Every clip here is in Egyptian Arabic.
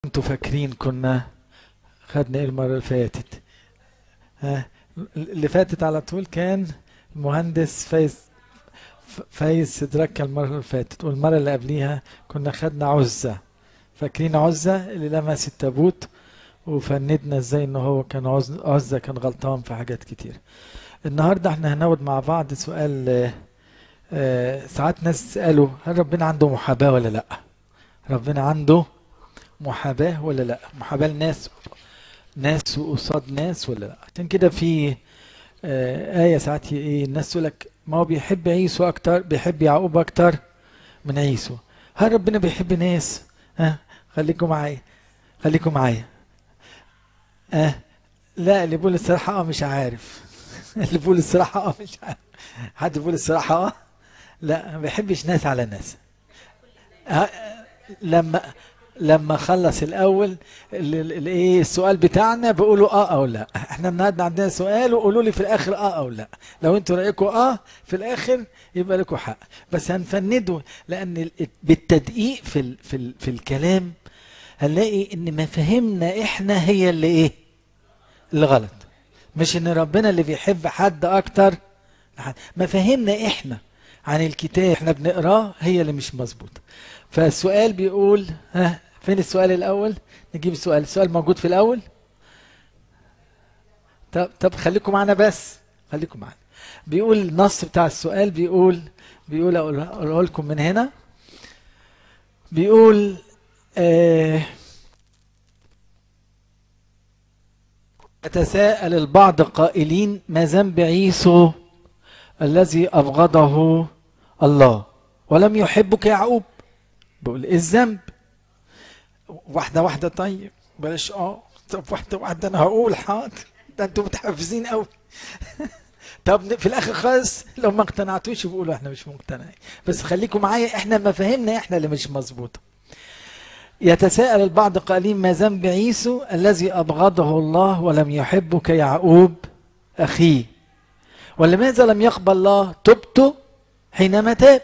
انتوا فاكرين كنا خدنا ايه المرة اللي فاتت ها اللي فاتت على طول كان المهندس فايز فايز سدركة المرة اللي فاتت والمرة اللي قبليها كنا خدنا عزة فاكرين عزة اللي لمس التابوت وفندنا ازاي ان هو كان عز- عزة كان غلطان في حاجات كتير النهاردة احنا هناخد مع بعض سؤال آه، آه، ساعات ناس سألوا هل ربنا عنده محاباة ولا لا ربنا عنده محاباة ولا لا محاباة لناس ناس قصاد ناس ولا لا عشان كده في آه، آية ساعات ي- ايه الناس تقول لك ما هو بيحب عيسو أكتر بيحب يعقوب أكتر من عيسو هل ربنا بيحب ناس ها خليكم معايا خليكم معايا اه لا اللي بيقول الصراحة اه مش عارف اللي بيقول الصراحة اه مش عارف حد بيقول الصراحة اه لا ما بيحبش ناس على ناس آه، لما لما خلص الاول ال- ال- ال- ايه السؤال بتاعنا بيقولوا اه او لا احنا النهارده عندنا سؤال وقولوا لي في الاخر اه او لا لو انتوا رايكم اه في الاخر يبقى لكم حق بس هنفنده لان ال- بالتدقيق في ال في ال في الكلام هنلاقي ان مفاهيمنا احنا هي اللي ايه اللي غلط مش ان ربنا اللي بيحب حد اكتر لحد. مفاهيمنا احنا عن الكتاب احنا بنقراه هي اللي مش مظبوطه فالسؤال بيقول ها فين السؤال الاول نجيب السؤال السؤال موجود في الاول طب طب خليكم معانا بس خليكم معانا بيقول النص بتاع السؤال بيقول بيقول اقول أقوله لكم من هنا بيقول آه يتساءل البعض قائلين ما ذنب عيسو الذي أبغضه الله ولم يحبك يعقوب بقول ايه الذنب واحدة واحدة طيب بلاش اه طب واحدة واحدة انا هقول حاضر ده انتوا متحفزين قوي طب في الاخر خالص لو ما اقتنعتوش بيقولوا احنا مش مقتنعين بس خليكم معايا احنا مفاهيمنا احنا اللي مش مظبوطه يتساءل البعض قائلين ما ذنب عيسو الذي أبغضه الله ولم يحبك يعقوب أخيه ولماذا لم يقبل الله توبته حينما تاب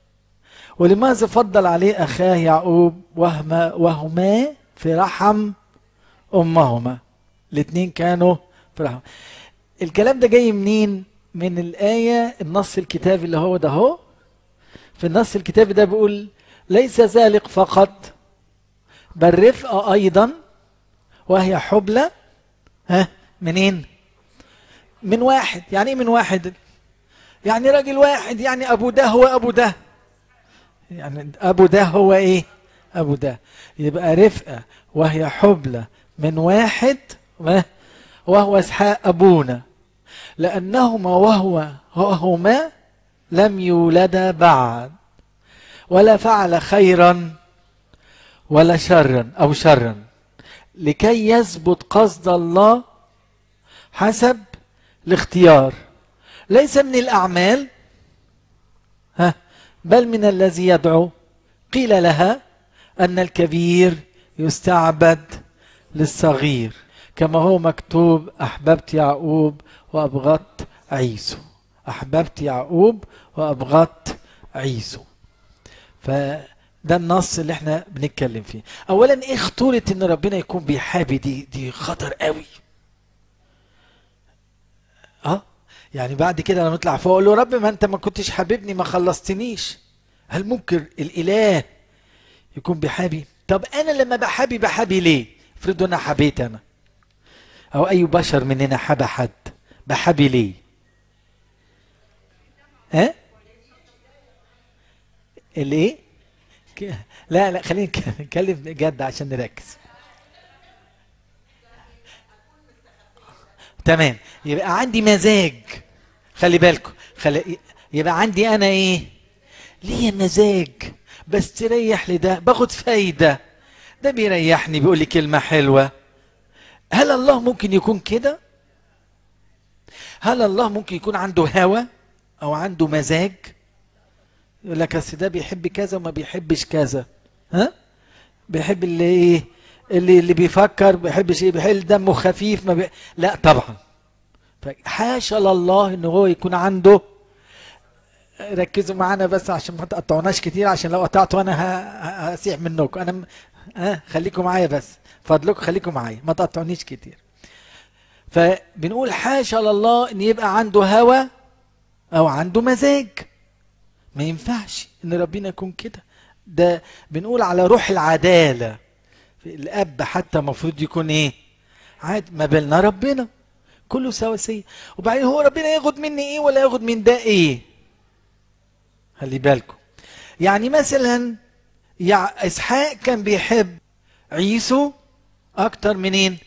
ولماذا فضل عليه أخاه يعقوب وهما, وهما في رحم أمهما الاثنين كانوا في رحم الكلام ده جاي منين من الآية النص الكتابي اللي هو ده هو في النص الكتابي ده بيقول ليس ذلك فقط بل رفقة أيضا وهي حبلى ها منين؟ من واحد يعني ايه من واحد؟ يعني راجل واحد يعني أبو ده هو أبو ده يعني أبو ده هو إيه؟ أبو ده يبقى رفقة وهي حبلى من واحد و- وهو إسحاق أبونا لأنهما وهو وهما لم يولدا بعد ولا فعل خيرا ولا شرا او شرا لكي يثبت قصد الله حسب الاختيار ليس من الاعمال ها بل من الذي يدعو قيل لها ان الكبير يستعبد للصغير كما هو مكتوب احببت يعقوب وابغضت عيسو احببت يعقوب وابغضت عيسو فده النص اللي احنا بنتكلم فيه اولا ايه خطورة ان ربنا يكون بيحابي دي دي خطر قوي اه يعني بعد كده لما نطلع فوق اقول له رب ما انت ما كنتش حاببني ما خلصتنيش هل ممكن الاله يكون بيحابي طب انا لما بحابي بحابي ليه افرضوا انا حبيت انا او اي بشر مننا حبى حد بحابي ليه ها اللي ايه ك- لا لا خلينا نك- نتكلم جد عشان نركز تمام يبقى عندي مزاج خلي بالكم خلي يبقى عندي انا ايه ليا مزاج بس تريح لده باخد فايده ده بيريحني بيقول لي كلمه حلوه هل الله ممكن يكون كده هل الله ممكن يكون عنده هوى او عنده مزاج يقول لك اصل ده بيحب كذا وما بيحبش كذا ها بيحب اللي ايه اللي اللي بيفكر بيحبش ايه بيحب دمه خفيف ما بي... لا طبعا حاشا لله ان هو يكون عنده ركزوا معانا بس عشان ما تقطعوناش كتير عشان لو قطعتوا انا ه- ه- هسيح منكم انا م- ها خليكم معايا بس فضلكم خليكم معايا ما تقطعونيش كتير فبنقول حاشا لله ان يبقى عنده هوى او عنده مزاج ما ينفعش ان ربنا يكون كده ده بنقول على روح العدالة الاب حتى المفروض يكون ايه عاد ما بالنا ربنا كله سواسية وبعدين هو ربنا ياخد مني ايه ولا ياخد من ده ايه خلي بالكم يعني مثلا يع... اسحاق كان بيحب عيسو اكتر منين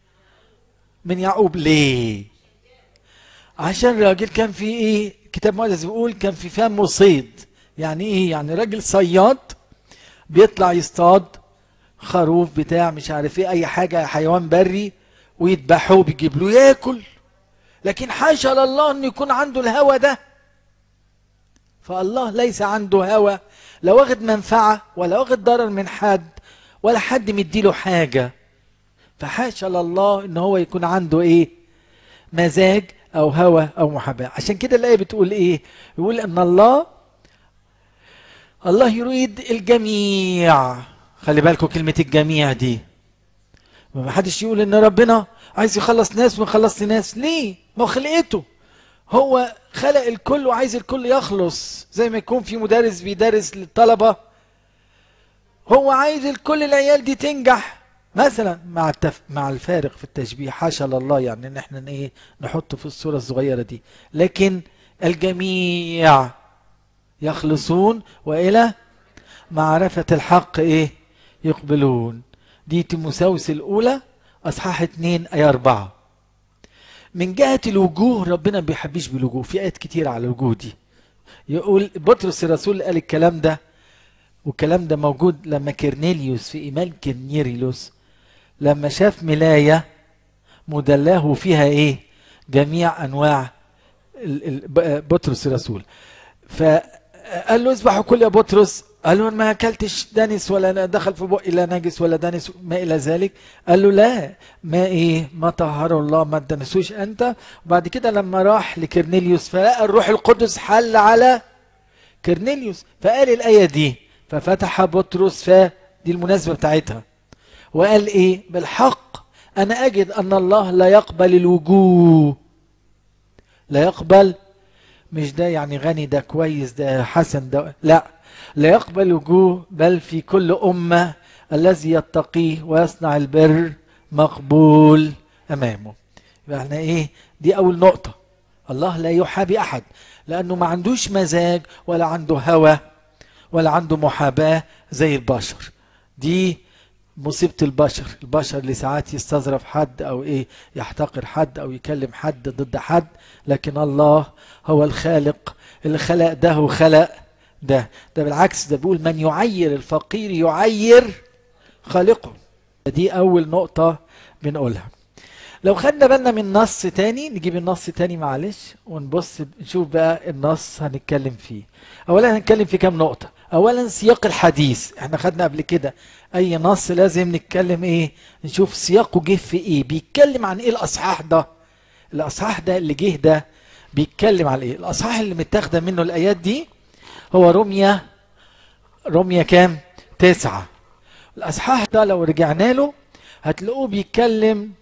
من يعقوب ليه عشان الراجل كان في ايه كتاب مقدس بيقول كان في فمه صيد يعني ايه يعني راجل صياد بيطلع يصطاد خروف بتاع مش عارف ايه اي حاجه حيوان بري ويذبحه وبيجيب له ياكل لكن حاشا لله ان يكون عنده الهوى ده فالله ليس عنده هوى لا واخد منفعه ولا واخد ضرر من حد ولا حد مديله حاجه فحاشا لله ان هو يكون عنده ايه مزاج او هوى او محبه عشان كده الايه بتقول ايه يقول ان الله الله يريد الجميع خلي بالكم كلمه الجميع دي ما حدش يقول ان ربنا عايز يخلص ناس ويخلص ناس ليه ما هو خلقته هو خلق الكل وعايز الكل يخلص زي ما يكون في مدرس بيدرس للطلبه هو عايز الكل العيال دي تنجح مثلا مع التف... مع الفارق في التشبيه حاشا لله يعني ان احنا ايه نحطه في الصوره الصغيره دي لكن الجميع يخلصون والى معرفه الحق ايه يقبلون دي تيموساوس الاولى اصحاح 2 ايه 4 من جهه الوجوه ربنا ما بيحبش بالوجوه في ايات كتير على الوجوه دي يقول بطرس الرسول قال الكلام ده والكلام ده موجود لما كرنيليوس في ايمان كرنيريلوس لما شاف ملاية مدلاه فيها ايه جميع انواع ال- ال- ب- بطرس الرسول فقال له اذبحوا كل يا بطرس قال له أنا ما اكلتش دنس ولا دخل في بقي لا نجس ولا دنس ما الى ذلك قال له لا ما ايه ما طهره الله ما تدنسوش انت وبعد كده لما راح لكرنيليوس فلقى الروح القدس حل على كرنيليوس فقال الآية دي ففتح بطرس فدي المناسبة بتاعتها وقال إيه بالحق أنا أجد أن الله لا يقبل الوجوه لا يقبل مش ده يعني غني ده كويس ده حسن ده لا لا يقبل الوجوه بل في كل أمة الذي يتقيه ويصنع البر مقبول أمامه يبقى احنا إيه دي أول نقطة الله لا يحابي أحد لأنه ما عندوش مزاج ولا عنده هوى ولا عنده محاباة زي البشر دي مصيبة البشر البشر اللي ساعات يستظرف حد أو إيه يحتقر حد أو يكلم حد ضد حد لكن الله هو الخالق اللي خلق ده وخلق ده ده بالعكس ده بيقول من يعير الفقير يعير خالقه دي أول نقطة بنقولها لو خدنا بالنا من نص تاني نجيب النص تاني معلش ونبص نشوف بقى النص هنتكلم فيه اولا هنتكلم في كام نقطة اولا سياق الحديث احنا خدنا قبل كده اي نص لازم نتكلم ايه نشوف سياقه جه في ايه بيتكلم عن ايه الاصحاح ده الاصحاح ده اللي جه ده بيتكلم على ايه الاصحاح اللي متاخده منه الايات دي هو رمية رمية كام تسعة الاصحاح ده لو رجعنا له هتلاقوه بيتكلم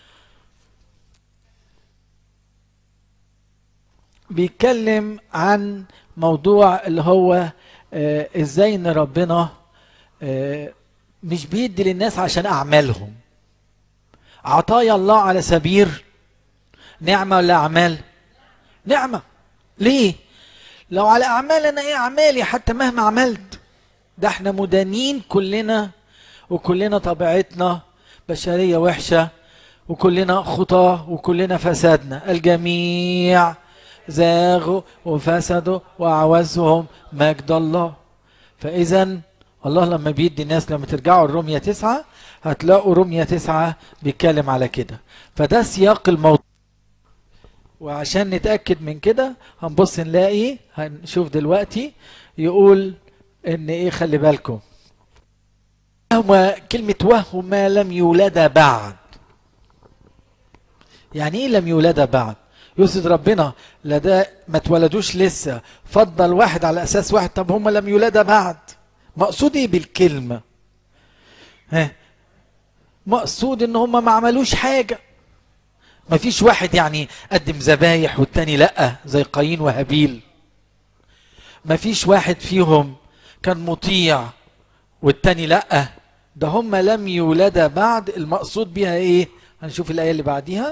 بيتكلم عن موضوع اللي هو آه ازاي ان ربنا آه مش بيدي للناس عشان اعمالهم عطايا الله على سبيل نعمه ولا اعمال نعمه ليه لو على اعمال انا ايه اعمالي حتى مهما عملت ده احنا مدانين كلنا وكلنا طبيعتنا بشريه وحشه وكلنا خطاه وكلنا فسادنا الجميع زاغوا وفسدوا وأعوزهم مجد الله فإذا الله لما بيدي الناس لما ترجعوا الرمية تسعة هتلاقوا رمية تسعة بيتكلم على كده فده سياق الموضوع وعشان نتأكد من كده هنبص نلاقي هنشوف دلوقتي يقول ان ايه خلي بالكم وهما كلمة وهما لم يولدا بعد يعني ايه لم يولدا بعد يقصد ربنا لا ده ما اتولدوش لسه فضل واحد على اساس واحد طب هم لم يولد بعد مقصود ايه بالكلمه ها مقصود ان هم ما عملوش حاجه ما فيش واحد يعني قدم ذبايح والتاني لا زي قايين وهابيل ما فيش واحد فيهم كان مطيع والتاني لا ده هم لم يولد بعد المقصود بها ايه هنشوف الايه اللي بعديها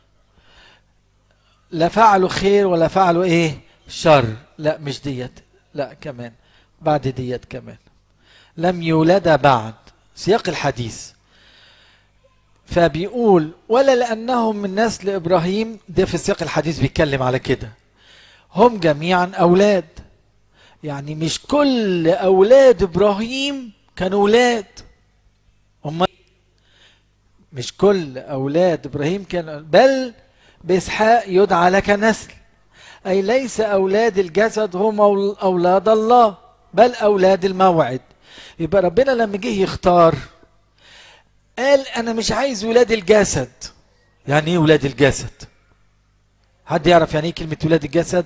لا فعلوا خير ولا فعلوا ايه شر لا مش ديت لا كمان بعد ديت كمان لم يولد بعد سياق الحديث فبيقول ولا لانهم من نسل ابراهيم ده في سياق الحديث بيتكلم على كده هم جميعا اولاد يعني مش كل اولاد ابراهيم كانوا اولاد هم مش كل اولاد ابراهيم كانوا بل باسحاق يدعى لك نسل اي ليس اولاد الجسد هم اولاد الله بل اولاد الموعد يبقى ربنا لما جه يختار قال انا مش عايز ولاد الجسد يعني ايه ولاد الجسد حد يعرف يعني ايه كلمه ولاد الجسد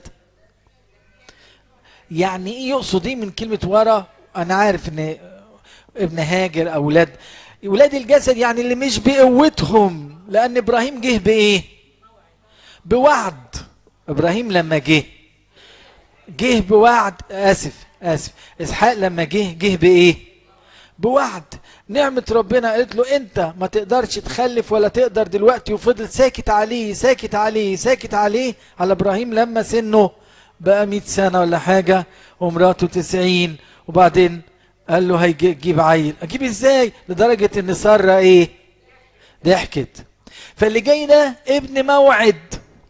يعني ايه يقصد ايه من كلمه ورا انا عارف ان ابن هاجر اولاد ولاد الجسد يعني اللي مش بقوتهم لان ابراهيم جه بايه بوعد ابراهيم لما جه جه بوعد اسف اسف اسحاق لما جه جه بايه بوعد نعمة ربنا قالت له انت ما تقدرش تخلف ولا تقدر دلوقتي وفضل ساكت عليه ساكت عليه ساكت عليه على ابراهيم لما سنه بقى 100 سنة ولا حاجة ومراته 90 وبعدين قال له هيجيب عيل اجيب ازاي لدرجة ان سارة ايه ضحكت فاللي جاي ده ابن موعد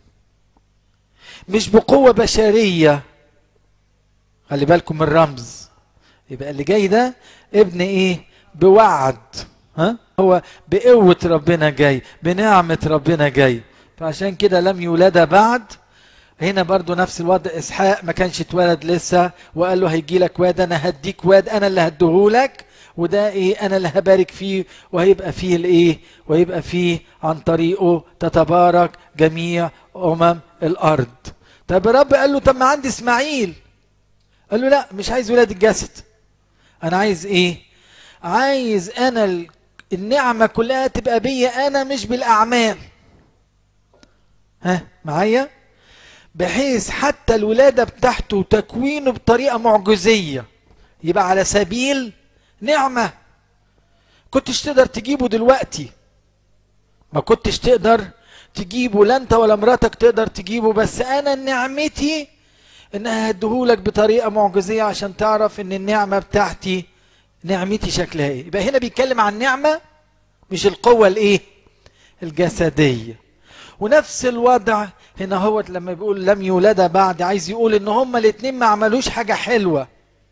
مش بقوة بشرية خلي بالكم من الرمز يبقى اللي جاي ده ابن ايه بوعد ها هو بقوة ربنا جاي بنعمة ربنا جاي فعشان كده لم يولد بعد هنا برضو نفس الوضع اسحاق ما كانش اتولد لسه وقال له هيجي لك واد انا هديك واد انا اللي هديهولك وده ايه انا اللي هبارك فيه وهيبقى فيه الايه وهيبقى فيه عن طريقه تتبارك جميع امم الارض طب الرب قال له طب ما عندي اسماعيل قال له لا مش عايز ولاد الجسد انا عايز ايه عايز انا النعمة كلها تبقى بيا انا مش بالاعمال ها معايا بحيث حتى الولادة بتاعته وتكوينه بطريقة معجزية يبقى على سبيل نعمة كنتش تقدر تجيبه دلوقتي ما كنتش تقدر تجيبه لا انت ولا مراتك تقدر تجيبه بس انا نعمتي انها هديهولك بطريقة معجزية عشان تعرف ان النعمة بتاعتي نعمتي شكلها ايه يبقى هنا بيتكلم عن نعمة مش القوة الايه الجسدية ونفس الوضع هنا هو لما بيقول لم يولد بعد عايز يقول ان هما الاتنين ما عملوش حاجة حلوة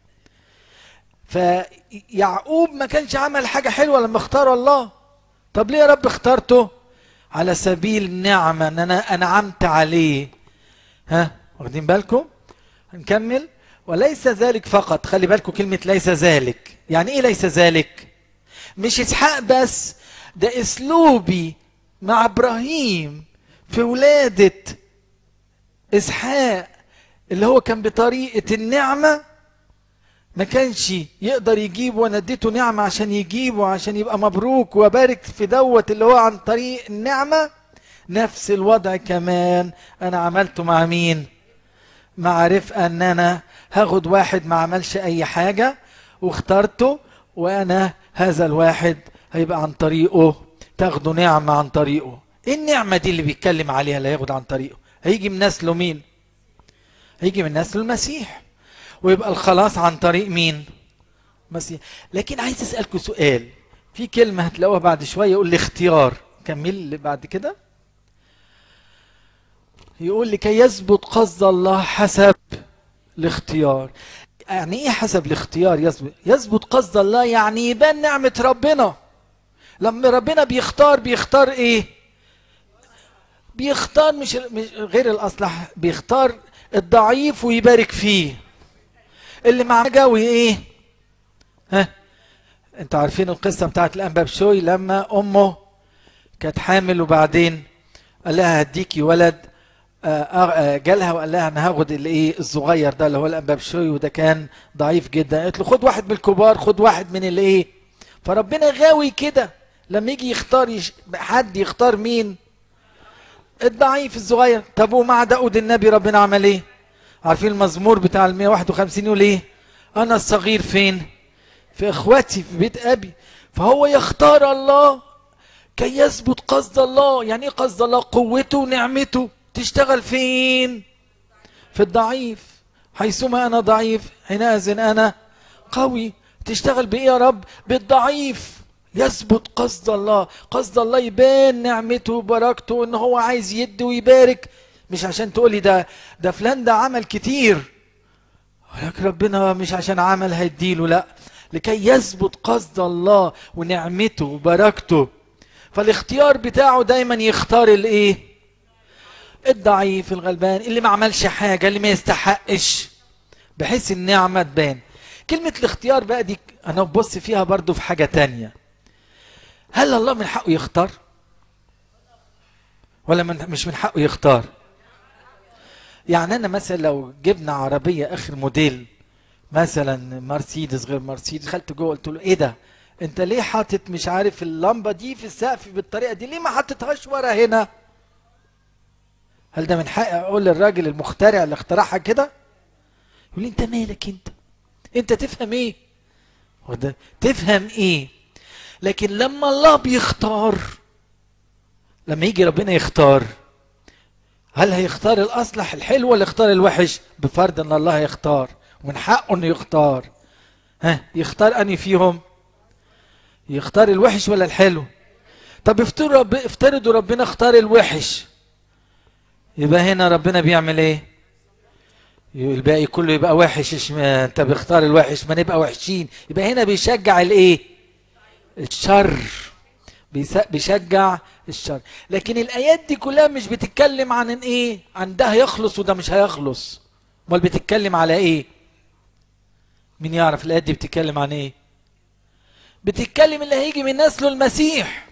فيعقوب ما كانش عمل حاجة حلوة لما اختار الله طب ليه يا رب اخترته على سبيل النعمة ان انا انعمت عليه ها واخدين بالكم هنكمل وليس ذلك فقط خلي بالكم كلمة ليس ذلك يعني ايه ليس ذلك مش اسحاق بس ده اسلوبي مع ابراهيم في ولادة اسحاق اللي هو كان بطريقة النعمة ما كانش يقدر يجيب وانا اديته نعمة عشان يجيبه عشان يبقى مبروك وبارك في دوت اللي هو عن طريق النعمة نفس الوضع كمان انا عملته مع مين مع رفقة ان انا هاخد واحد ما عملش اي حاجة واخترته وانا هذا الواحد هيبقى عن طريقه تاخده نعمة عن طريقه ايه النعمة دي اللي بيتكلم عليها اللي هياخد عن طريقه هيجي من نسله مين هيجي من نسل المسيح ويبقى الخلاص عن طريق مين مسيح لكن عايز اسالكم سؤال في كلمه هتلاقوها بعد شويه يقول لي اختيار كمل بعد كده يقول لكي يثبت قصد الله حسب الاختيار يعني ايه حسب الاختيار يثبت يثبت قصد الله يعني يبان نعمه ربنا لما ربنا بيختار بيختار ايه بيختار مش مش غير الاصلح بيختار الضعيف ويبارك فيه اللي مع جوي ايه ها انتوا عارفين القصه بتاعت الانبا بشوي لما امه كانت حامل وبعدين قال لها هديكي ولد آه، آه، جالها وقال لها انا هاخد الايه الصغير ده اللي هو الانبابشوي وده كان ضعيف جدا قالت له خد واحد من الكبار خد واحد من الايه فربنا غاوي كده لما يجي يختار يش... حد يختار مين الضعيف الصغير طب ومع داود النبي ربنا عمل ايه عارفين المزمور بتاع ال 151 يقول ايه انا الصغير فين في اخواتي في بيت ابي فهو يختار الله كي يثبت قصد الله يعني ايه قصد الله قوته ونعمته تشتغل فين في الضعيف حيثما انا ضعيف حينئذ انا قوي تشتغل بايه يا رب بالضعيف يثبت قصد الله قصد الله يبان نعمته وبركته ان هو عايز يدي ويبارك مش عشان تقولي ده ده فلان ده عمل كتير ولكن ربنا مش عشان عمل هيديله لا لكي يثبت قصد الله ونعمته وبركته فالاختيار بتاعه دايما يختار الايه الضعيف الغلبان اللي ما عملش حاجه اللي ما يستحقش بحيث النعمه تبان كلمه الاختيار بقى دي انا ببص فيها برضو في حاجه تانية هل الله من حقه يختار ولا من مش من حقه يختار يعني انا مثلا لو جبنا عربيه اخر موديل مثلا مرسيدس غير مرسيدس دخلت جوه قلت له ايه ده انت ليه حاطط مش عارف اللمبه دي في السقف بالطريقه دي ليه ما حطيتهاش ورا هنا هل ده من حقي اقول للراجل المخترع اللي اخترعها كده يقول لي انت مالك انت انت تفهم ايه وده تفهم ايه لكن لما الله بيختار لما يجي ربنا يختار هل هيختار الاصلح الحلو ولا يختار الوحش بفرض ان الله يختار ومن حقه انه يختار ها يختار اني فيهم يختار الوحش ولا الحلو طب افترضوا رب... افترضوا ربنا اختار الوحش يبقى هنا ربنا بيعمل ايه الباقي كله يبقى وحش إش ما انت بيختار الوحش ما نبقى وحشين يبقى هنا بيشجع الايه الشر بيس- بيشجع الشر لكن الايات دي كلها مش بتتكلم عن ان ايه عن ده هيخلص وده مش هيخلص امال بتتكلم على ايه مين يعرف الايات دي بتتكلم عن ايه بتتكلم اللي هيجي من نسله المسيح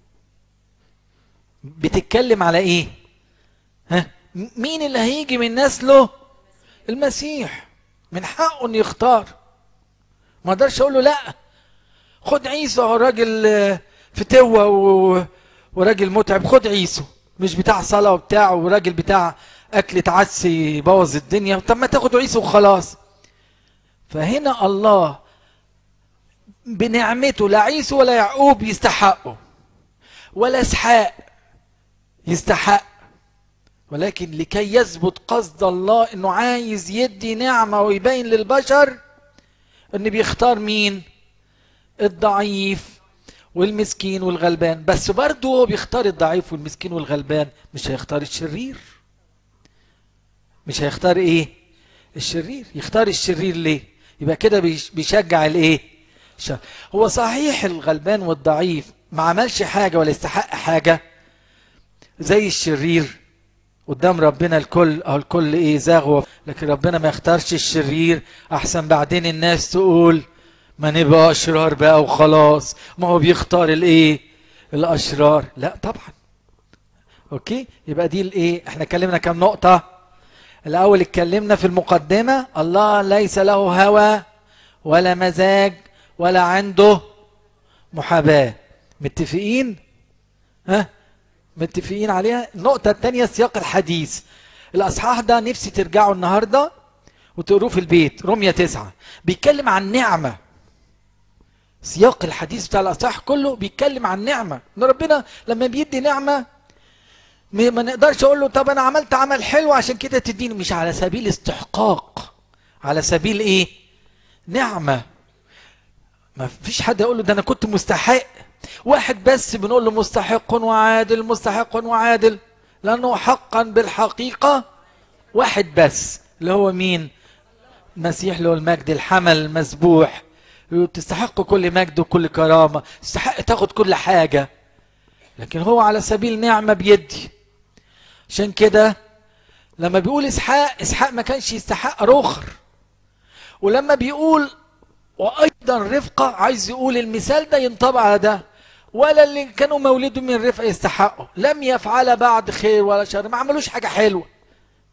بتتكلم على ايه ها م- مين اللي هيجي من نسله المسيح من حقه انه يختار ما اقدرش اقول له لا خد عيسى هو راجل آه، فتوة و... وراجل متعب خد عيسى مش بتاع صلاة وبتاع وراجل بتاع أكلة عدس يبوظ الدنيا طب ما تاخد عيسى وخلاص فهنا الله بنعمته لا عيسى ولا يعقوب يستحقوا ولا اسحاق يستحق ولكن لكي يثبت قصد الله انه عايز يدي نعمه ويبين للبشر ان بيختار مين الضعيف والمسكين والغلبان بس برضه هو بيختار الضعيف والمسكين والغلبان مش هيختار الشرير مش هيختار ايه الشرير يختار الشرير ليه يبقى كده بيش- بيشجع الايه الشر. هو صحيح الغلبان والضعيف ما عملش حاجه ولا يستحق حاجه زي الشرير قدام ربنا الكل او الكل ايه زاغوا لكن ربنا ما يختارش الشرير احسن بعدين الناس تقول ما نبقى اشرار بقى وخلاص ما هو بيختار الايه الاشرار لا طبعا اوكي يبقى دي الايه احنا اتكلمنا كام نقطه الاول اتكلمنا في المقدمه الله ليس له هوى ولا مزاج ولا عنده محاباه متفقين ها متفقين عليها النقطة الثانية سياق الحديث الأصحاح ده نفسي ترجعوا النهاردة وتقروه في البيت رمية تسعة بيتكلم عن نعمة سياق الحديث بتاع الأصحاح كله بيتكلم عن نعمة إن ربنا لما بيدي نعمة ما ما نقدرش أقول له طب أنا عملت عمل حلو عشان كده تديني مش على سبيل استحقاق على سبيل إيه نعمة ما فيش حد يقول له ده أنا كنت مستحق واحد بس بنقول له مستحق وعادل مستحق وعادل لانه حقا بالحقيقه واحد بس اللي هو مين المسيح له المجد الحمل المذبوح تستحق كل مجد وكل كرامه تستحق تاخد كل حاجه لكن هو على سبيل نعمه بيدي عشان كده لما بيقول اسحاق اسحاق ما كانش يستحق رخر ولما بيقول وايضا رفقه عايز يقول المثال ده ينطبق على ده ولا اللي كانوا مولدوا من رفقه يستحقوا لم يفعل بعد خير ولا شر ما عملوش حاجه حلوه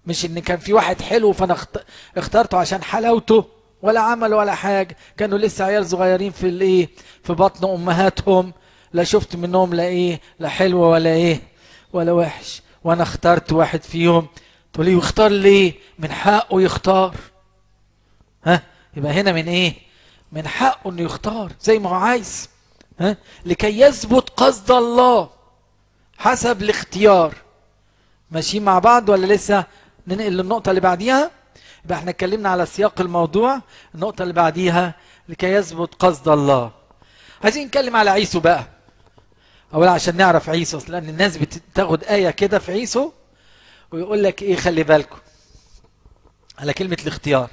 مش ان كان في واحد حلو فانا اخت- اخترته عشان حلاوته ولا عمل ولا حاجه كانوا لسه عيال صغيرين في الايه في بطن امهاتهم لا شفت منهم لا ايه لا حلو ولا ايه ولا وحش وانا اخترت واحد فيهم تقول لي يختار ليه من حقه يختار ها يبقى هنا من ايه من حقه انه يختار زي ما هو عايز ها لكي يثبت قصد الله حسب الاختيار ماشيين مع بعض ولا لسه ننقل للنقطة اللي بعديها يبقى احنا اتكلمنا على سياق الموضوع النقطة اللي بعديها لكي يثبت قصد الله عايزين نتكلم على عيسو بقى اولا عشان نعرف عيسو أصل لان الناس بتاخد آية كده في عيسو ويقول لك ايه خلي بالكم على كلمة الاختيار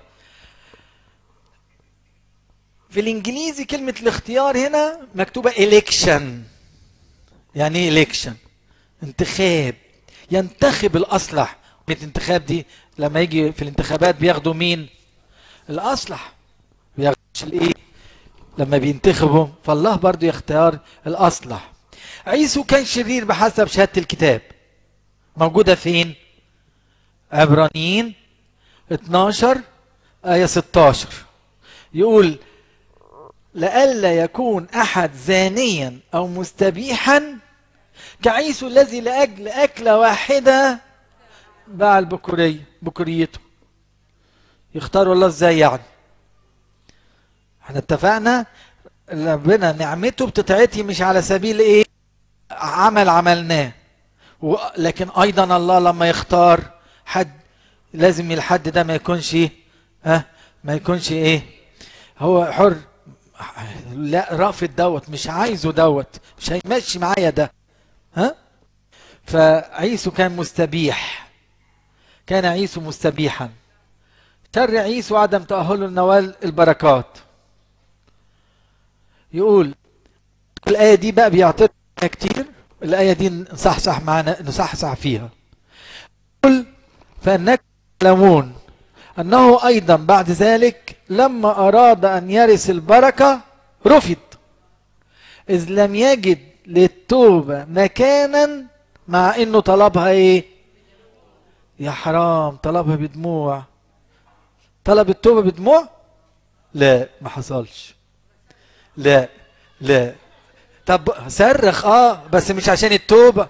في الانجليزي كلمة الاختيار هنا مكتوبة election يعني ايه election انتخاب ينتخب الاصلح الانتخاب دي لما يجي في الانتخابات بياخدوا مين الاصلح بياخدوش الايه لما بينتخبوا فالله برضو يختار الاصلح عيسو كان شرير بحسب شهادة الكتاب موجودة فين عبرانيين 12 آية 16 يقول لئلا يكون أحد زانيا أو مستبيحا كعيسو الذي لأجل أكلة واحدة باع البكورية بكوريته يختاروا الله ازاي يعني احنا اتفقنا ربنا نعمته بتتعطي مش على سبيل ايه عمل عملناه و- لكن ايضا الله لما يختار حد لازم الحد ده ما يكونش ها ما يكونش ايه هو حر لا رافض دوت مش عايزه دوت مش هيمشي معايا ده ها فعيسو كان مستبيح كان عيسو مستبيحا شر عيسو عدم تأهله لنوال البركات يقول الآية دي بقى بيعترض كتير الآية دي نصحصح معانا نصحصح فيها يقول فإنكم تعلمون أنه أيضا بعد ذلك لما أراد أن يرث البركة رفض إذ لم يجد للتوبة مكانا مع إنه طلبها إيه يا حرام طلبها بدموع طلب التوبة بدموع لا ما حصلش لا لا طب صرخ اه بس مش عشان التوبة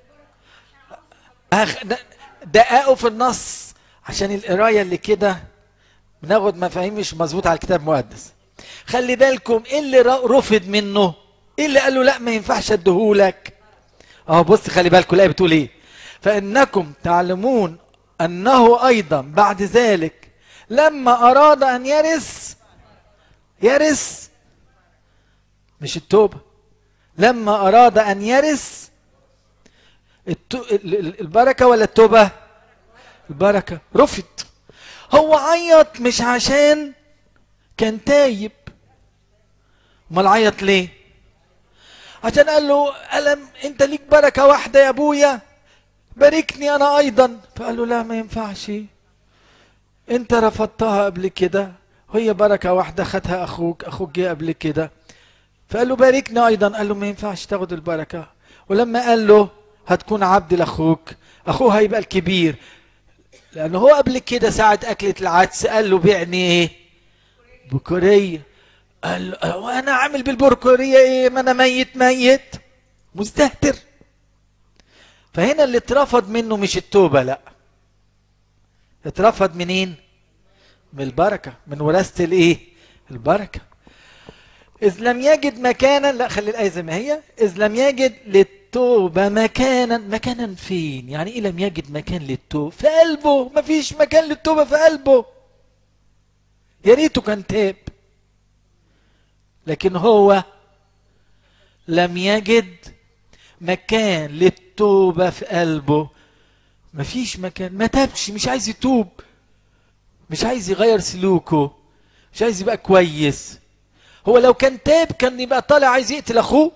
أخ- د- دققوا في النص عشان القراية اللي كده بناخد مفاهيم مش مظبوطة على الكتاب المقدس خلي بالكم ايه اللي ر- رفض منه ايه اللي قال له لا ما ينفعش اديهولك اهو بص خلي بالكم الايه بتقول ايه فانكم تعلمون انه ايضا بعد ذلك لما اراد ان يرث يرث مش التوبه لما اراد ان يرث التو... ال- ال- البركه ولا التوبه البركه رفض هو عيط مش عشان كان تايب امال عيط ليه عشان قال له ألم أنت ليك بركة واحدة يا أبويا باركني أنا أيضا فقال له لا ما ينفعش أنت رفضتها قبل كده هي بركة واحدة خدها أخوك أخوك جه قبل كده فقال له باركني أيضا قال له ما ينفعش تاخد البركة ولما قال له هتكون عبد لأخوك أخوه هيبقى الكبير لأنه هو قبل كده ساعة أكلة العدس قال له بيعني إيه بكورية قال له وانا عامل بالبركورية ايه ما انا ميت ميت مستهتر فهنا اللي اترفض منه مش التوبة لا اترفض منين من البركة من وراثة الايه البركة إذ لم يجد مكانا لا خلي الآية زي ما هي إذ لم يجد للتوبة مكانا مكانا فين يعني إيه لم يجد مكان للتوبة في قلبه مفيش مكان للتوبة في قلبه يا ريته كان تاب لكن هو لم يجد مكان للتوبة في قلبه مفيش مكان ما تابش مش عايز يتوب مش عايز يغير سلوكه مش عايز يبقى كويس هو لو كان تاب كان يبقى طالع عايز يقتل اخوه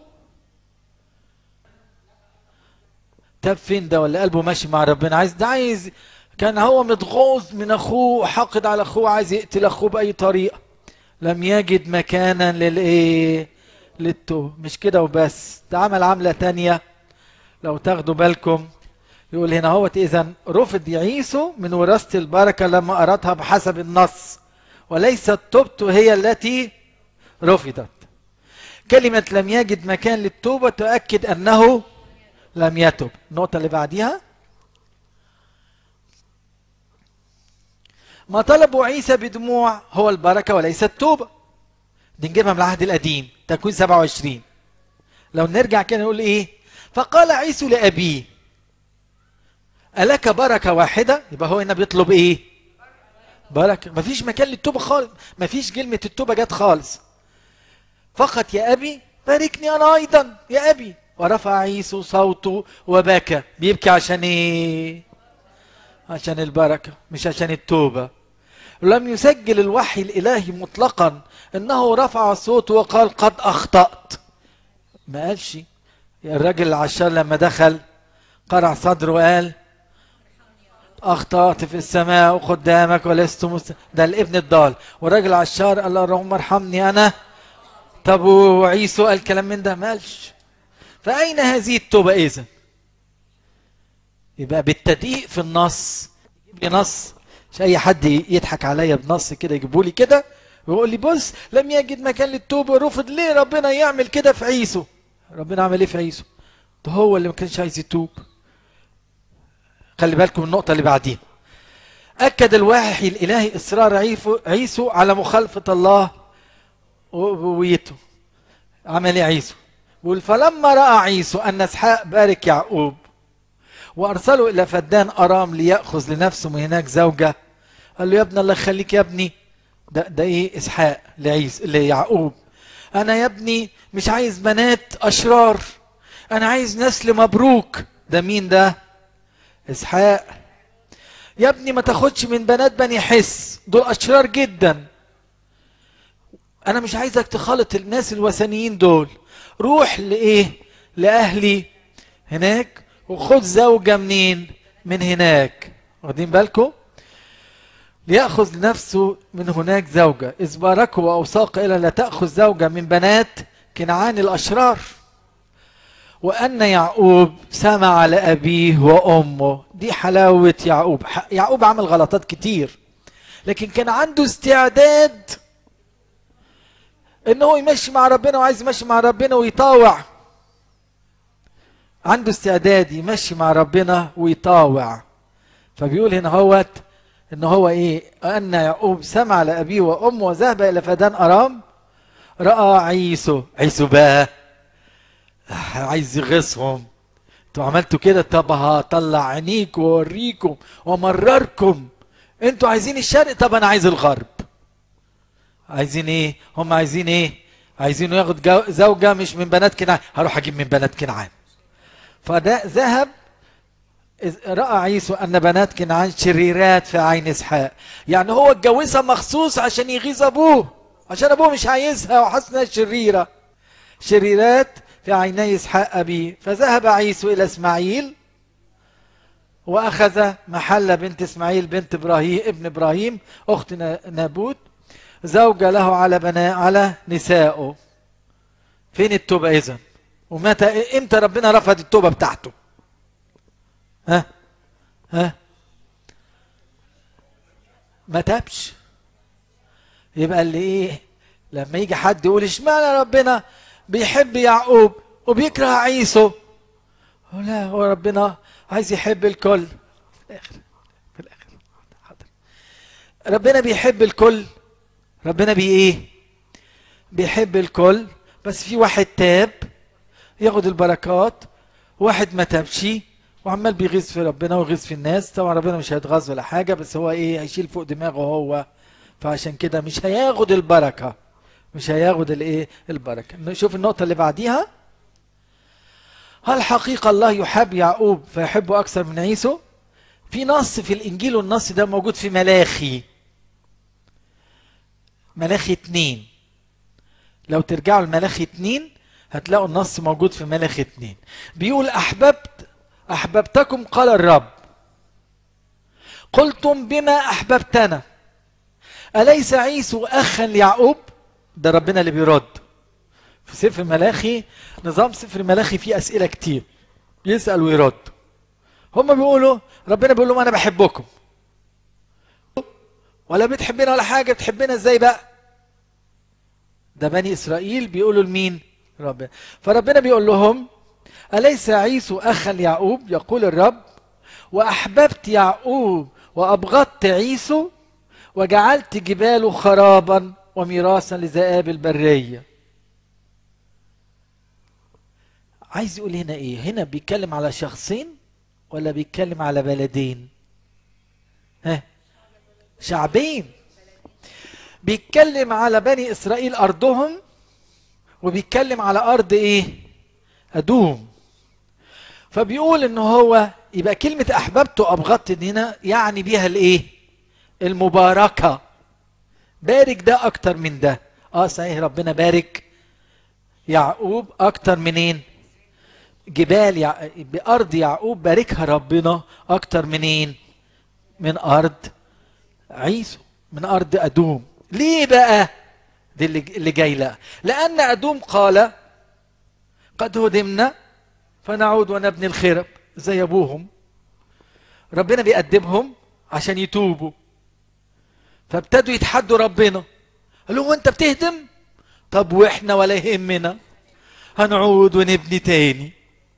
تاب فين ده ولا قلبه ماشي مع ربنا عايز ده عايز كان هو متغاظ من اخوه حاقد على اخوه عايز يقتل اخوه باي طريقه لم يجد مكانا للايه للتوب مش كده وبس ده عمل عمله تانية لو تاخدوا بالكم يقول هنا هو إذا رفض يعيسو من وراثة البركة لما أرادها بحسب النص وليست توبته هي التي رفضت كلمة لم يجد مكان للتوبة تؤكد أنه لم يتب النقطة اللي بعديها ما طلبوا عيسى بدموع هو البركة وليس التوبة دي نجيبها من العهد القديم تكوين 27 لو نرجع كده نقول ايه فقال عيسى لأبيه ألك بركة واحدة يبقى هو هنا بيطلب ايه بركة مفيش مكان للتوبة خالص مفيش كلمة التوبة جت خالص فقط يا أبي باركني أنا أيضا يا أبي ورفع عيسو صوته وبكى بيبكي عشان ايه عشان البركة مش عشان التوبة لم يسجل الوحي الإلهي مطلقا أنه رفع صوته وقال قد أخطأت ما قالش الراجل العشار لما دخل قرع صدره وقال أخطأت في السماء وقدامك ولست مست... ده الابن الضال والراجل العشار قال اللهم ارحمني أنا طب وعيسو قال كلام من ده ما قالش فأين هذه التوبة إذا يبقى بالتدقيق في النص يجيب لي نص مش أي حد يضحك عليا بنص كده يجيبوا لي كده ويقول لي بص لم يجد مكان للتوبة رفض ليه ربنا يعمل كده في عيسو ربنا عمل ايه في عيسو ده هو اللي ما كانش عايز يتوب خلي بالكم النقطة اللي بعديها أكد الوحي الإلهي إصرار عيسو على مخالفة الله وبويته عمل ايه عيسو بيقول فلما راى عيسو ان اسحاق بارك يعقوب وارسله الى فدان ارام لياخذ لنفسه من هناك زوجه قال له يا ابني الله يخليك يا ابني ده ده ايه اسحاق لعيسو ليعقوب انا يا ابني مش عايز بنات اشرار انا عايز نسل مبروك ده مين ده اسحاق يا ابني ما تاخدش من بنات بني حس دول اشرار جدا انا مش عايزك تخالط الناس الوثنيين دول روح لايه لاهلي هناك وخد زوجه منين من هناك واخدين بالكم ليأخذ لنفسه من هناك زوجة إذ باركه وأوصاق إلى لا تأخذ زوجة من بنات كنعان الأشرار وأن يعقوب سمع لأبيه وأمه دي حلاوة يعقوب يعقوب عمل غلطات كتير لكن كان عنده استعداد ان هو يمشي مع ربنا وعايز يمشي مع ربنا ويطاوع عنده استعداد يمشي مع ربنا ويطاوع فبيقول هنا هوت ان هو ايه ان يعقوب سمع لابيه وامه وذهب الى فدان ارام راى عيسو عيسو بقى عايز يغيظهم انتوا عملتوا كده طب هطلع عينيكم واوريكم وامرركم انتوا عايزين الشرق طب انا عايز الغرب عايزين ايه هم عايزين ايه عايزينه ياخد زوجة مش من بنات كنعان هروح اجيب من بنات كنعان فده ذهب رأى عيسو أن بنات كنعان شريرات في عين إسحاق يعني هو اتجوزها مخصوص عشان يغيظ أبوه عشان أبوه مش عايزها وحاسس إنها شريرة شريرات في عيني إسحاق أبيه فذهب عيسو إلى إسماعيل وأخذ محل بنت إسماعيل بنت إبراهيم ابن إبراهيم أخت نابوت زوجة له على بناء على نسائه فين التوبة إذا ومتى إمتى ربنا رفض التوبة بتاعته ها ها ما تابش يبقى اللي ايه لما يجي حد يقول اشمعنى ربنا بيحب يعقوب وبيكره عيسو لا هو ربنا عايز يحب الكل في الاخر في الاخر حاضر ربنا بيحب الكل ربنا بي ايه بيحب الكل بس في واحد تاب ياخد البركات واحد ما تابش وعمال بيغيظ في ربنا ويغيظ في الناس طبعا ربنا مش هيتغاظ ولا حاجه بس هو ايه هيشيل فوق دماغه هو فعشان كده مش هياخد البركه مش هياخد الايه البركه نشوف النقطه اللي بعديها هل حقيقة الله يحب يعقوب فيحبه أكثر من عيسو؟ في نص في الإنجيل والنص ده موجود في ملاخي ملاخي اتنين لو ترجعوا لملاخي اتنين هتلاقوا النص موجود في ملاخي اتنين بيقول أحببت أحببتكم قال الرب قلتم بما أحببتنا أليس عيسو أخا ليعقوب ده ربنا اللي بيرد في سفر ملاخي نظام سفر ملاخي فيه أسئلة كتير يسأل ويرد هم بيقولوا ربنا بيقول لهم انا بحبكم ولا بتحبنا ولا حاجه بتحبنا ازاي بقى ده بني اسرائيل بيقولوا لمين ربنا فربنا بيقول لهم اليس عيسو اخا ليعقوب يقول الرب واحببت يعقوب وابغضت عيسو وجعلت جباله خرابا وميراثا لذئاب البريه عايز يقول هنا ايه هنا بيتكلم على شخصين ولا بيتكلم على بلدين ها شعبين بيتكلم على بني اسرائيل ارضهم وبيتكلم على ارض ايه ادوم فبيقول ان هو يبقى كلمة احببت وابغضت هنا يعني بيها الايه المباركة بارك ده اكتر من ده اه صحيح ربنا بارك يعقوب اكتر منين جبال يع... بارض يعقوب باركها ربنا اكتر منين من ارض عيسو من ارض ادوم ليه بقى دي اللي اللي جاي لها لان ادوم قال قد هدمنا فنعود ونبني الخرب زي ابوهم ربنا بيأدبهم عشان يتوبوا فابتدوا يتحدوا ربنا قالوا هو انت بتهدم طب واحنا ولا يهمنا هنعود ونبني تاني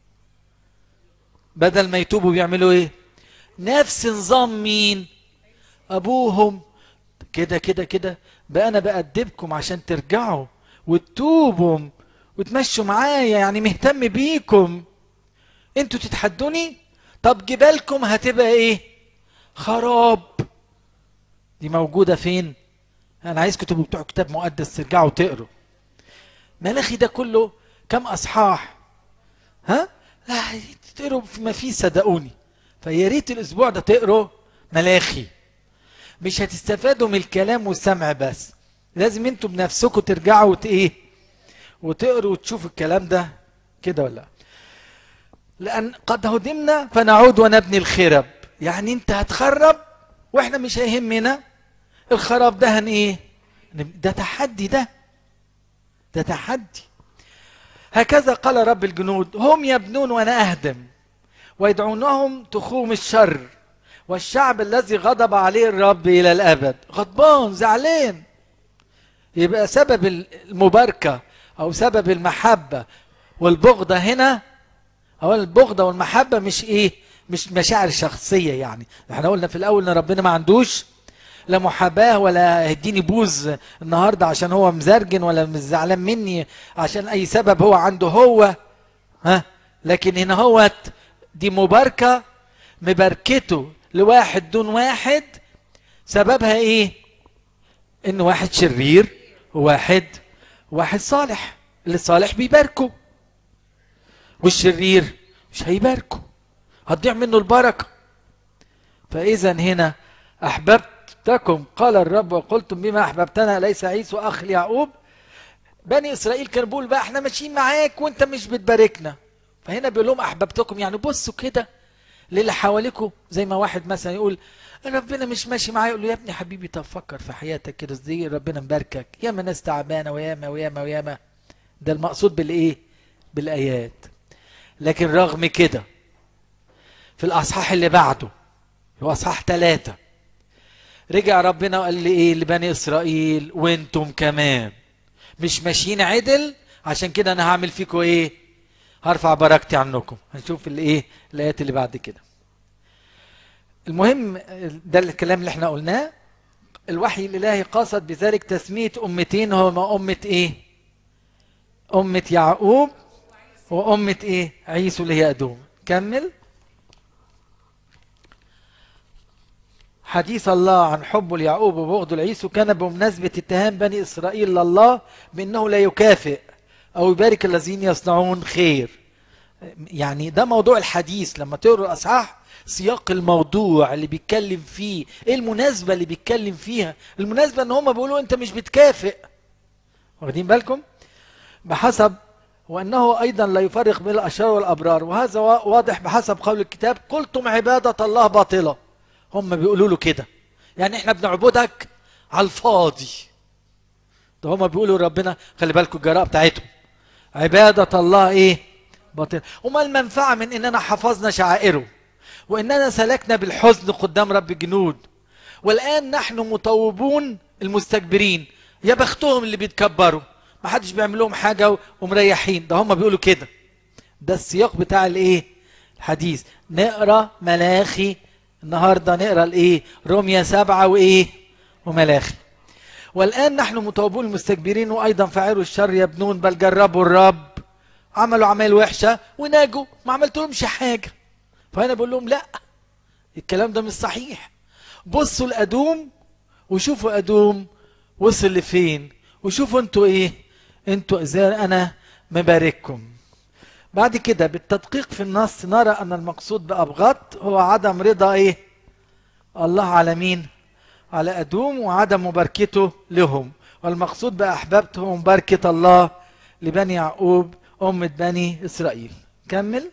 بدل ما يتوبوا بيعملوا ايه نفس نظام مين ابوهم كده كده كده بقى انا بأدبكم عشان ترجعوا وتتوبوا وتمشوا معايا يعني مهتم بيكم انتوا تتحدوني طب جبالكم هتبقى ايه خراب دي موجودة فين انا عايزكم تبقوا بتوع كتاب مقدس ترجعوا تقروا ملاخي ده كله كم اصحاح ها لا تقروا ما فيه صدقوني فيا ريت الاسبوع ده تقروا ملاخي مش هتستفادوا من الكلام والسمع بس لازم انتوا بنفسكم ترجعوا وت ايه وتقروا وتشوفوا الكلام ده كده ولا لان قد هدمنا فنعود ونبني الخرب يعني انت هتخرب واحنا مش هيهمنا الخراب ده هن ايه ده تحدي ده ده تحدي هكذا قال رب الجنود هم يبنون وانا اهدم ويدعونهم تخوم الشر والشعب الذي غضب عليه الرب الى الابد غضبان زعلان يبقى سبب المباركه او سبب المحبه والبغضه هنا هو البغضه والمحبه مش ايه مش مشاعر شخصيه يعني احنا قلنا في الاول ان ربنا ما عندوش لا محاباه ولا هديني بوز النهارده عشان هو مزرجن ولا مش زعلان مني عشان اي سبب هو عنده هو ها لكن هنا هو دي مباركه مباركته لواحد دون واحد سببها ايه ان واحد شرير وواحد واحد صالح اللي صالح بيباركه والشرير مش هيباركه هتضيع منه البركه فاذا هنا احببتكم قال الرب وقلتم بما احببتنا ليس عيسو اخ ليعقوب بني اسرائيل كانوا بيقولوا بقى احنا ماشيين معاك وانت مش بتباركنا فهنا بيقول لهم احببتكم يعني بصوا كده للي حواليكوا زي ما واحد مثلا يقول ربنا مش ماشي معايا يقول له يا ابني حبيبي طب فكر في حياتك كده ازاي ربنا مباركك ياما ناس تعبانه وياما وياما وياما ده المقصود بالايه بالايات لكن رغم كده في الاصحاح اللي بعده هو اصحاح ثلاثة رجع ربنا وقال لي ايه لبني اسرائيل وانتم كمان مش ماشيين عدل عشان كده انا هعمل فيكم ايه هرفع بركتي عنكم هنشوف الايه الايات اللي بعد كده المهم ده الكلام اللي احنا قلناه الوحي الالهي قصد بذلك تسميه امتين هما امه ايه امه يعقوب وامه ايه عيسو اللي هي ادوم كمل حديث الله عن حبه ليعقوب وبغضه لعيسو كان بمناسبة اتهام بني إسرائيل لله بأنه لا يكافئ أو يبارك الذين يصنعون خير يعني ده موضوع الحديث لما تقروا الأصحاح سياق الموضوع اللي بيتكلم فيه ايه المناسبة اللي بيتكلم فيها المناسبة ان هم بيقولوا انت مش بتكافئ واخدين بالكم بحسب وانه ايضا لا يفرق بين الاشرار والابرار وهذا واضح بحسب قول الكتاب قلتم عبادة الله باطلة هم بيقولوا له كده يعني احنا بنعبدك على الفاضي ده هم بيقولوا ربنا خلي بالكم الجراء بتاعتهم عبادة الله ايه باطل وما المنفعة من اننا حفظنا شعائره وإننا سلكنا بالحزن قدام رب الجنود والآن نحن مطوبون المستكبرين يا بختهم اللي بيتكبروا ما حدش بيعمل لهم حاجة ومريحين ده هم بيقولوا كده ده السياق بتاع الايه الحديث نقرا ملاخي النهارده نقرا الايه روميا سبعة وايه وملاخي والان نحن مطوبون المستكبرين وايضا فاعلوا الشر يبنون بل جربوا الرب عملوا اعمال وحشه وناجوا ما عملتلهمش حاجه فانا بقول لهم لا الكلام ده مش صحيح بصوا لادوم وشوفوا ادوم وصل لفين وشوفوا انتوا ايه انتوا ازاي انا مبارككم بعد كده بالتدقيق في النص نرى ان المقصود بابغض هو عدم رضا ايه الله على مين على ادوم وعدم مباركته لهم والمقصود باحببته مباركه الله لبني يعقوب امه بني اسرائيل كمل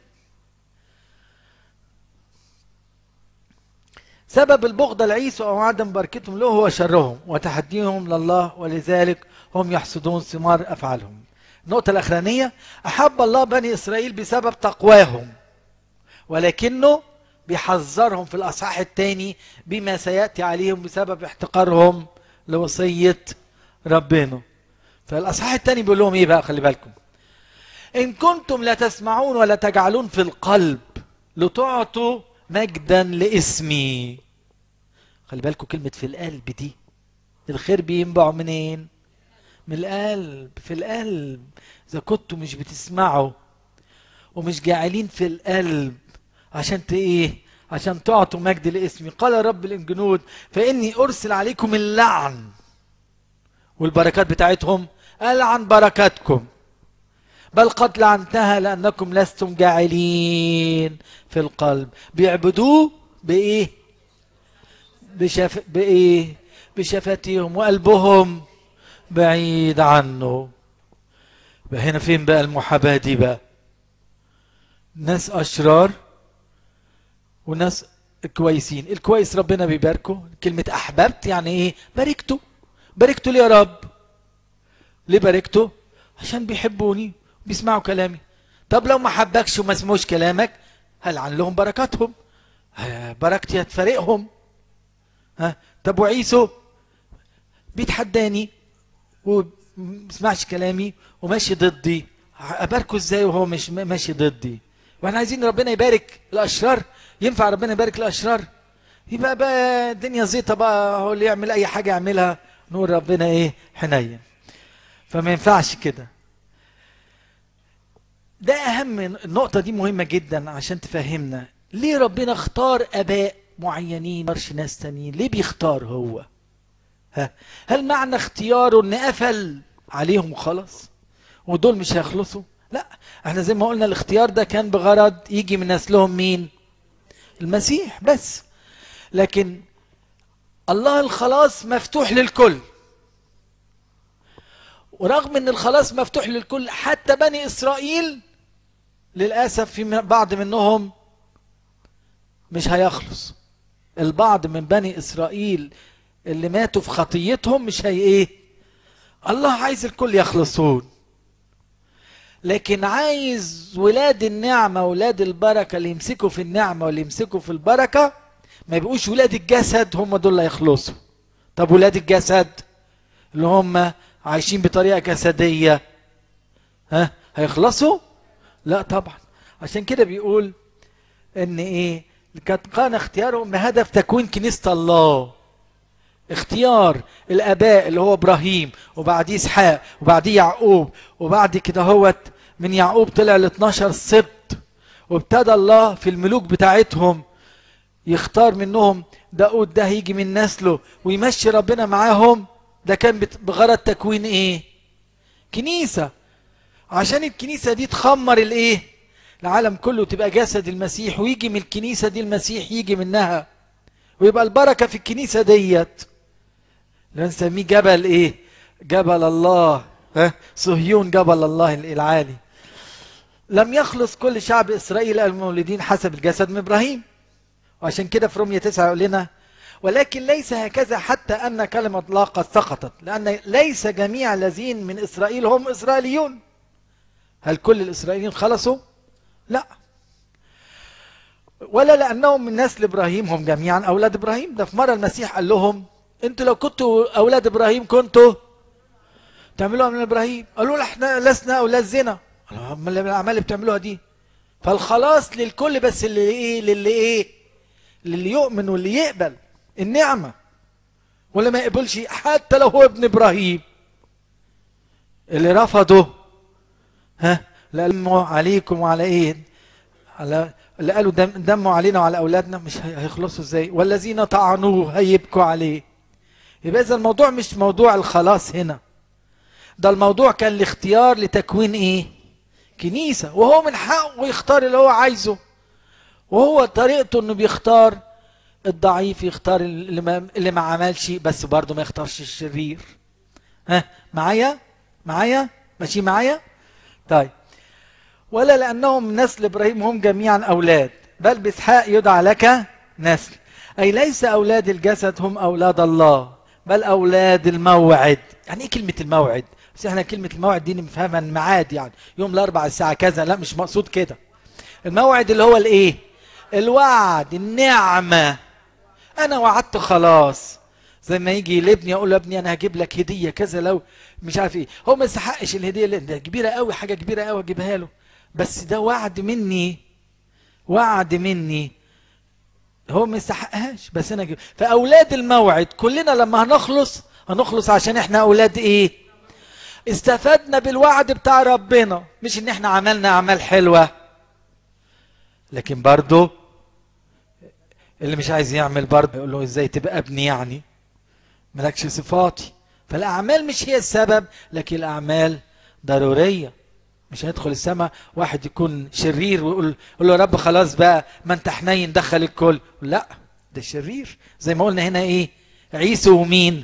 سبب البغض العيسى او عدم بركتهم له هو شرهم وتحديهم لله ولذلك هم يحصدون ثمار افعالهم النقطة الأخرانية أحب الله بني إسرائيل بسبب تقواهم ولكنه بيحذرهم في الأصحاح الثاني بما سيأتي عليهم بسبب احتقارهم لوصية ربنا فالأصحاح الثاني بيقول لهم إيه بقى خلي بالكم إن كنتم لا تسمعون ولا تجعلون في القلب لتعطوا مجدا لاسمي خلي بالكم كلمة في القلب دي الخير بينبع منين من القلب في القلب إذا كنتوا مش بتسمعوا ومش جاعلين في القلب عشان ت ايه عشان تعطوا مجد لاسمي قال رب الجنود فاني ارسل عليكم اللعن والبركات بتاعتهم العن بركاتكم بل قد لعنتها لانكم لستم جاعلين في القلب بيعبدوه بايه بشف... بايه بشفتيهم وقلبهم بعيد عنه بقى هنا فين بقى المحاباة دي بقى ناس أشرار وناس كويسين الكويس ربنا بيباركه كلمة أحببت يعني إيه باركته باركته ليه يا رب ليه باركته عشان بيحبوني بيسمعوا كلامي طب لو ما حبكش وما سمعوش كلامك هلعن لهم بركاتهم بركتي هتفارقهم ها طب وعيسو بيتحداني ومسمعش كلامي وماشي ضدي اباركه ازاي وهو مش ماشي ضدي واحنا عايزين ربنا يبارك الاشرار ينفع ربنا يبارك الاشرار يبقى بقى الدنيا زيطه بقى هو اللي يعمل اي حاجه يعملها نور ربنا ايه حنين فما ينفعش كده ده اهم النقطه دي مهمه جدا عشان تفهمنا ليه ربنا اختار اباء معينين ما ناس تانيين ليه بيختار هو ها هل معنى اختياره ان قفل عليهم وخلاص ودول مش هيخلصوا لا احنا زي ما قلنا الاختيار ده كان بغرض يجي من نسلهم مين المسيح بس لكن الله الخلاص مفتوح للكل ورغم ان الخلاص مفتوح للكل حتى بني اسرائيل للاسف في بعض منهم مش هيخلص البعض من بني اسرائيل اللي ماتوا في خطيتهم مش هي ايه الله عايز الكل يخلصون لكن عايز ولاد النعمة ولاد البركة اللي يمسكوا في النعمة واللي يمسكوا في البركة ما يبقوش ولاد الجسد هم دول اللي هيخلصوا طب ولاد الجسد اللي هم عايشين بطريقة جسدية ها هيخلصوا لا طبعا عشان كده بيقول ان ايه كان اختيارهم بهدف تكوين كنيسة الله اختيار الاباء اللي هو ابراهيم وبعديه اسحاق وبعديه يعقوب وبعد كده هوت من يعقوب طلع ال 12 سبط وابتدى الله في الملوك بتاعتهم يختار منهم داود ده هيجي من نسله ويمشي ربنا معاهم ده كان بغرض تكوين ايه كنيسة عشان الكنيسة دي تخمر الايه العالم كله تبقى جسد المسيح ويجي من الكنيسة دي المسيح يجي منها ويبقى البركة في الكنيسة ديت نسميه جبل ايه جبل الله ها صهيون جبل الله العالي لم يخلص كل شعب اسرائيل المولودين حسب الجسد من ابراهيم وعشان كده في رومية 9 يقول لنا ولكن ليس هكذا حتى ان كلمة الله قد سقطت لان ليس جميع الذين من اسرائيل هم اسرائيليون هل كل الاسرائيليين خلصوا؟ لا ولا لانهم من نسل ابراهيم هم جميعا اولاد ابراهيم ده في مره المسيح قال لهم انتوا لو كنتوا اولاد ابراهيم كنتوا تعملوها من ابراهيم قالوا له احنا لسنا اولاد زنا قالوا امال الاعمال اللي بتعملوها دي فالخلاص للكل بس اللي ايه للي ايه للي يؤمن واللي يقبل النعمه واللي ما يقبلش حتى لو هو ابن ابراهيم اللي رفضه ها لألموا عليكم وعلى ايه على اللي قالوا دم دموا علينا وعلى اولادنا مش هي- هيخلصوا ازاي والذين طعنوه هيبكوا عليه يبقى اذا الموضوع مش موضوع الخلاص هنا ده الموضوع كان الاختيار لتكوين ايه كنيسة وهو من حقه يختار اللي هو عايزه وهو طريقته انه بيختار الضعيف يختار اللي ما, اللي ما عملش بس برضه ما يختارش الشرير ها معايا معايا ماشي معايا طيب ولا لانهم من نسل ابراهيم هم جميعا اولاد بل باسحاق يدعى لك نسل اي ليس اولاد الجسد هم اولاد الله بل اولاد الموعد يعني ايه كلمه الموعد بس احنا كلمه الموعد دي نفهمها الميعاد يعني يوم الاربع الساعه كذا لا مش مقصود كده الموعد اللي هو الايه الوعد النعمه انا وعدت خلاص زي ما يجي لابني اقول له يا ابني انا هجيب لك هديه كذا لو مش عارف ايه هو ما يستحقش الهديه اللي ده كبيره قوي حاجه كبيره قوي اجيبها له بس ده وعد مني وعد مني هو ما يستحقهاش بس انا اجيب فاولاد الموعد كلنا لما هنخلص هنخلص عشان احنا اولاد ايه استفدنا بالوعد بتاع ربنا مش ان احنا عملنا اعمال حلوه لكن برضه اللي مش عايز يعمل برضه يقول له ازاي تبقى ابني يعني مالكش صفاتي فالاعمال مش هي السبب لكن الاعمال ضروريه مش هيدخل السماء واحد يكون شرير ويقول يقول له يا رب خلاص بقى ما انت حنين دخل الكل لا ده شرير زي ما قلنا هنا ايه عيسى ومين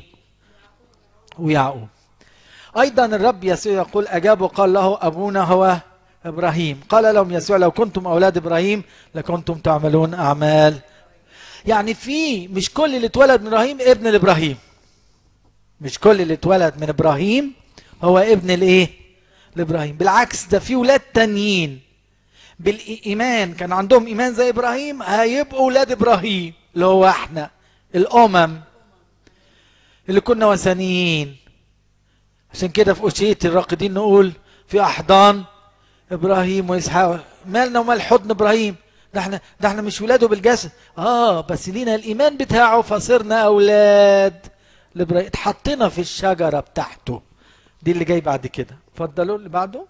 ويعقوب ايضا الرب يسوع يقول اجاب وقال له ابونا هو ابراهيم قال لهم يسوع لو كنتم اولاد ابراهيم لكنتم تعملون اعمال يعني في مش كل اللي اتولد من ابراهيم ابن لابراهيم مش كل اللي اتولد من ابراهيم هو ابن الايه لابراهيم بالعكس ده في ولاد تانيين بالايمان كان عندهم ايمان زي ابراهيم هيبقوا اولاد ابراهيم اللي هو احنا الامم اللي كنا وثنيين عشان كده في أشية الراقدين نقول في أحضان إبراهيم وإسحاق مالنا ومال حضن إبراهيم ده احنا ده احنا مش ولاده بالجسد اه بس لينا الإيمان بتاعه فصرنا أولاد لإبراهيم اتحطينا في الشجرة بتاعته دي اللي جاي بعد كده اتفضلوا اللي بعده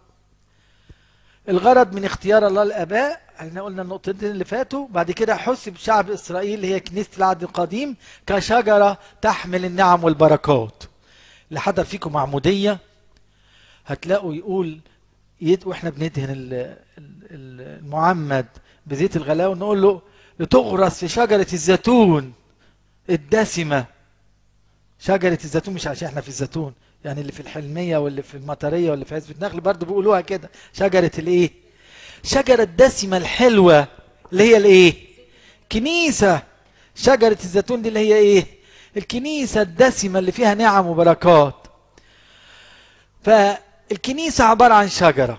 الغرض من اختيار الله الآباء احنا قلنا النقطتين اللي فاتوا بعد كده حسب شعب إسرائيل اللي هي كنيسة العهد القديم كشجرة تحمل النعم والبركات اللي حضر فيكم معمودية هتلاقوا يقول يد واحنا بندهن ال- ال- ال- المعمد بزيت الغلاوة نقول له لتغرس في شجرة الزيتون الدسمة شجرة الزيتون مش عشان احنا في الزيتون يعني اللي في الحلمية واللي في المطرية واللي في عزبة النخل برضه بيقولوها كده شجرة الايه شجرة الدسمة الحلوة اللي هي الايه كنيسة شجرة الزيتون دي اللي هي ايه الكنيسة الدسمة اللي فيها نعم وبركات فالكنيسة عبارة عن شجرة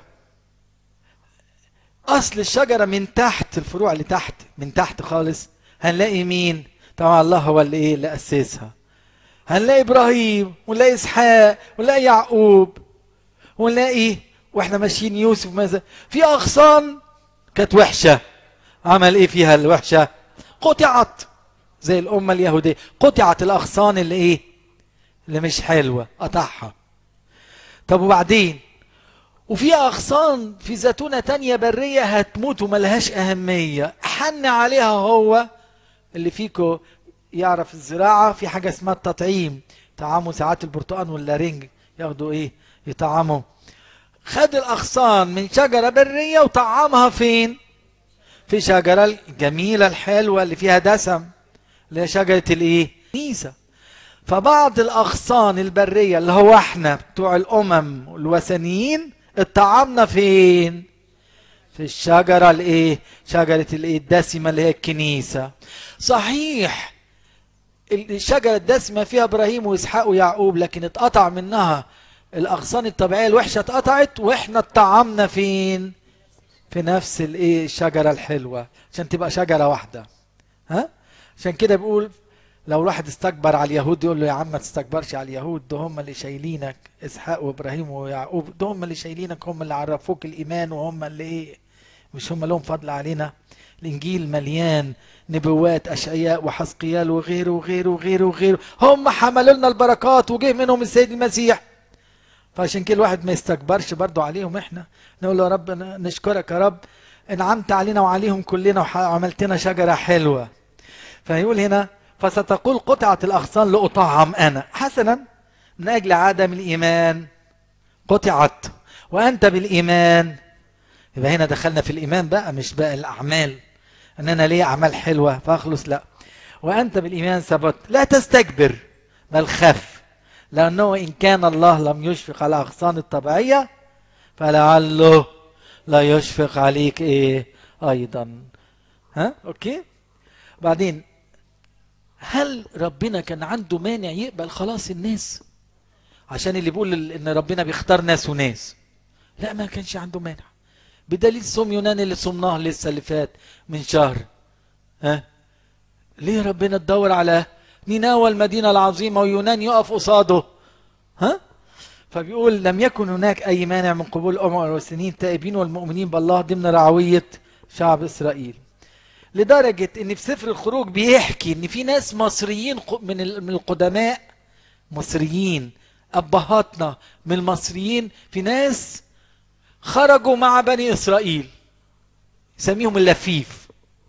أصل الشجرة من تحت الفروع اللي تحت من تحت خالص هنلاقي مين طبعا الله هو اللي ايه اللي أسسها هنلاقي إبراهيم ونلاقي إسحاق ونلاقي يعقوب ونلاقي واحنا ماشيين يوسف ماذا في أغصان كانت وحشة عمل ايه فيها الوحشة قطعت زي الأمة اليهودية قطعت الأغصان اللي إيه اللي مش حلوة قطعها طب وبعدين وفي أغصان في زيتونة تانية برية هتموت وملهاش أهمية حن عليها هو اللي فيكو يعرف الزراعة في حاجة اسمها التطعيم طعاموا ساعات البرتقال واللارنج ياخدوا ايه يطعموا خد الأغصان من شجرة برية وطعمها فين في شجرة الجميلة الحلوة اللي فيها دسم اللي هي شجرة الايه كنيسة فبعض الأغصان البرية اللي هو احنا بتوع الأمم والوثنيين اتطعمنا فين في الشجرة الايه شجرة الايه الدسمة اللي هي الكنيسة صحيح الشجرة الدسمة فيها إبراهيم وإسحاق ويعقوب لكن اتقطع منها الأغصان الطبيعية الوحشة اتقطعت وإحنا اتطعمنا فين في نفس الايه الشجره الحلوه عشان تبقى شجره واحده ها عشان كده بيقول لو الواحد استكبر على اليهود يقول له يا عم ما تستكبرش على اليهود ده هم اللي شايلينك اسحاق وابراهيم ويعقوب ده هم اللي شايلينك هم اللي عرفوك الايمان وهم اللي ايه مش هم لهم فضل علينا الانجيل مليان نبوات اشعياء وحسقيال وغيره وغيره وغيره وغيره هم حملوا لنا البركات وجه منهم السيد المسيح فعشان كده الواحد ما يستكبرش برضو عليهم احنا نقول له يا رب نشكرك يا رب انعمت علينا وعليهم كلنا وعملتنا شجرة حلوة فيقول هنا فستقول قطعة الأغصان لأطعم أنا حسنا من أجل عدم الإيمان قطعت وأنت بالإيمان يبقى هنا دخلنا في الإيمان بقى مش بقى الأعمال أن أنا ليه أعمال حلوة فأخلص لا وأنت بالإيمان ثبت لا تستكبر بل خف لأنه إن كان الله لم يشفق على الأغصان الطبيعية فلعله لا يشفق عليك إيه أيضا ها أوكي بعدين هل ربنا كان عنده مانع يقبل خلاص الناس عشان اللي بيقول ان ربنا بيختار ناس وناس لا ما كانش عنده مانع بدليل صوم يونان اللي صمناه لسه اللي فات من شهر ها ليه ربنا تدور على نينوى المدينة العظيمة ويونان يقف قصاده ها فبيقول لم يكن هناك أي مانع من قبول الأمم والسنين التائبين والمؤمنين بالله ضمن رعوية شعب إسرائيل لدرجة ان في سفر الخروج بيحكي ان في ناس مصريين من القدماء مصريين ابهاتنا من المصريين في ناس خرجوا مع بني اسرائيل يسميهم اللفيف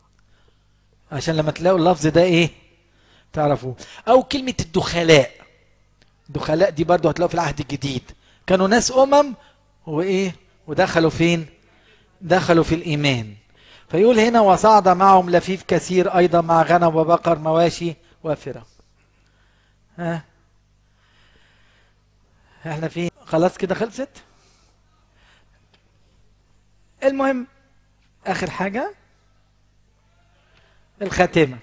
عشان لما تلاقوا اللفظ ده ايه تعرفوا او كلمة الدخلاء الدخلاء دي برضو هتلاقوا في العهد الجديد كانوا ناس امم وايه ودخلوا فين دخلوا في الايمان فيقول هنا وصعد معهم لفيف كثير ايضا مع غنم وبقر مواشي وافره ها احنا فين خلاص كده خلصت المهم اخر حاجه الخاتمه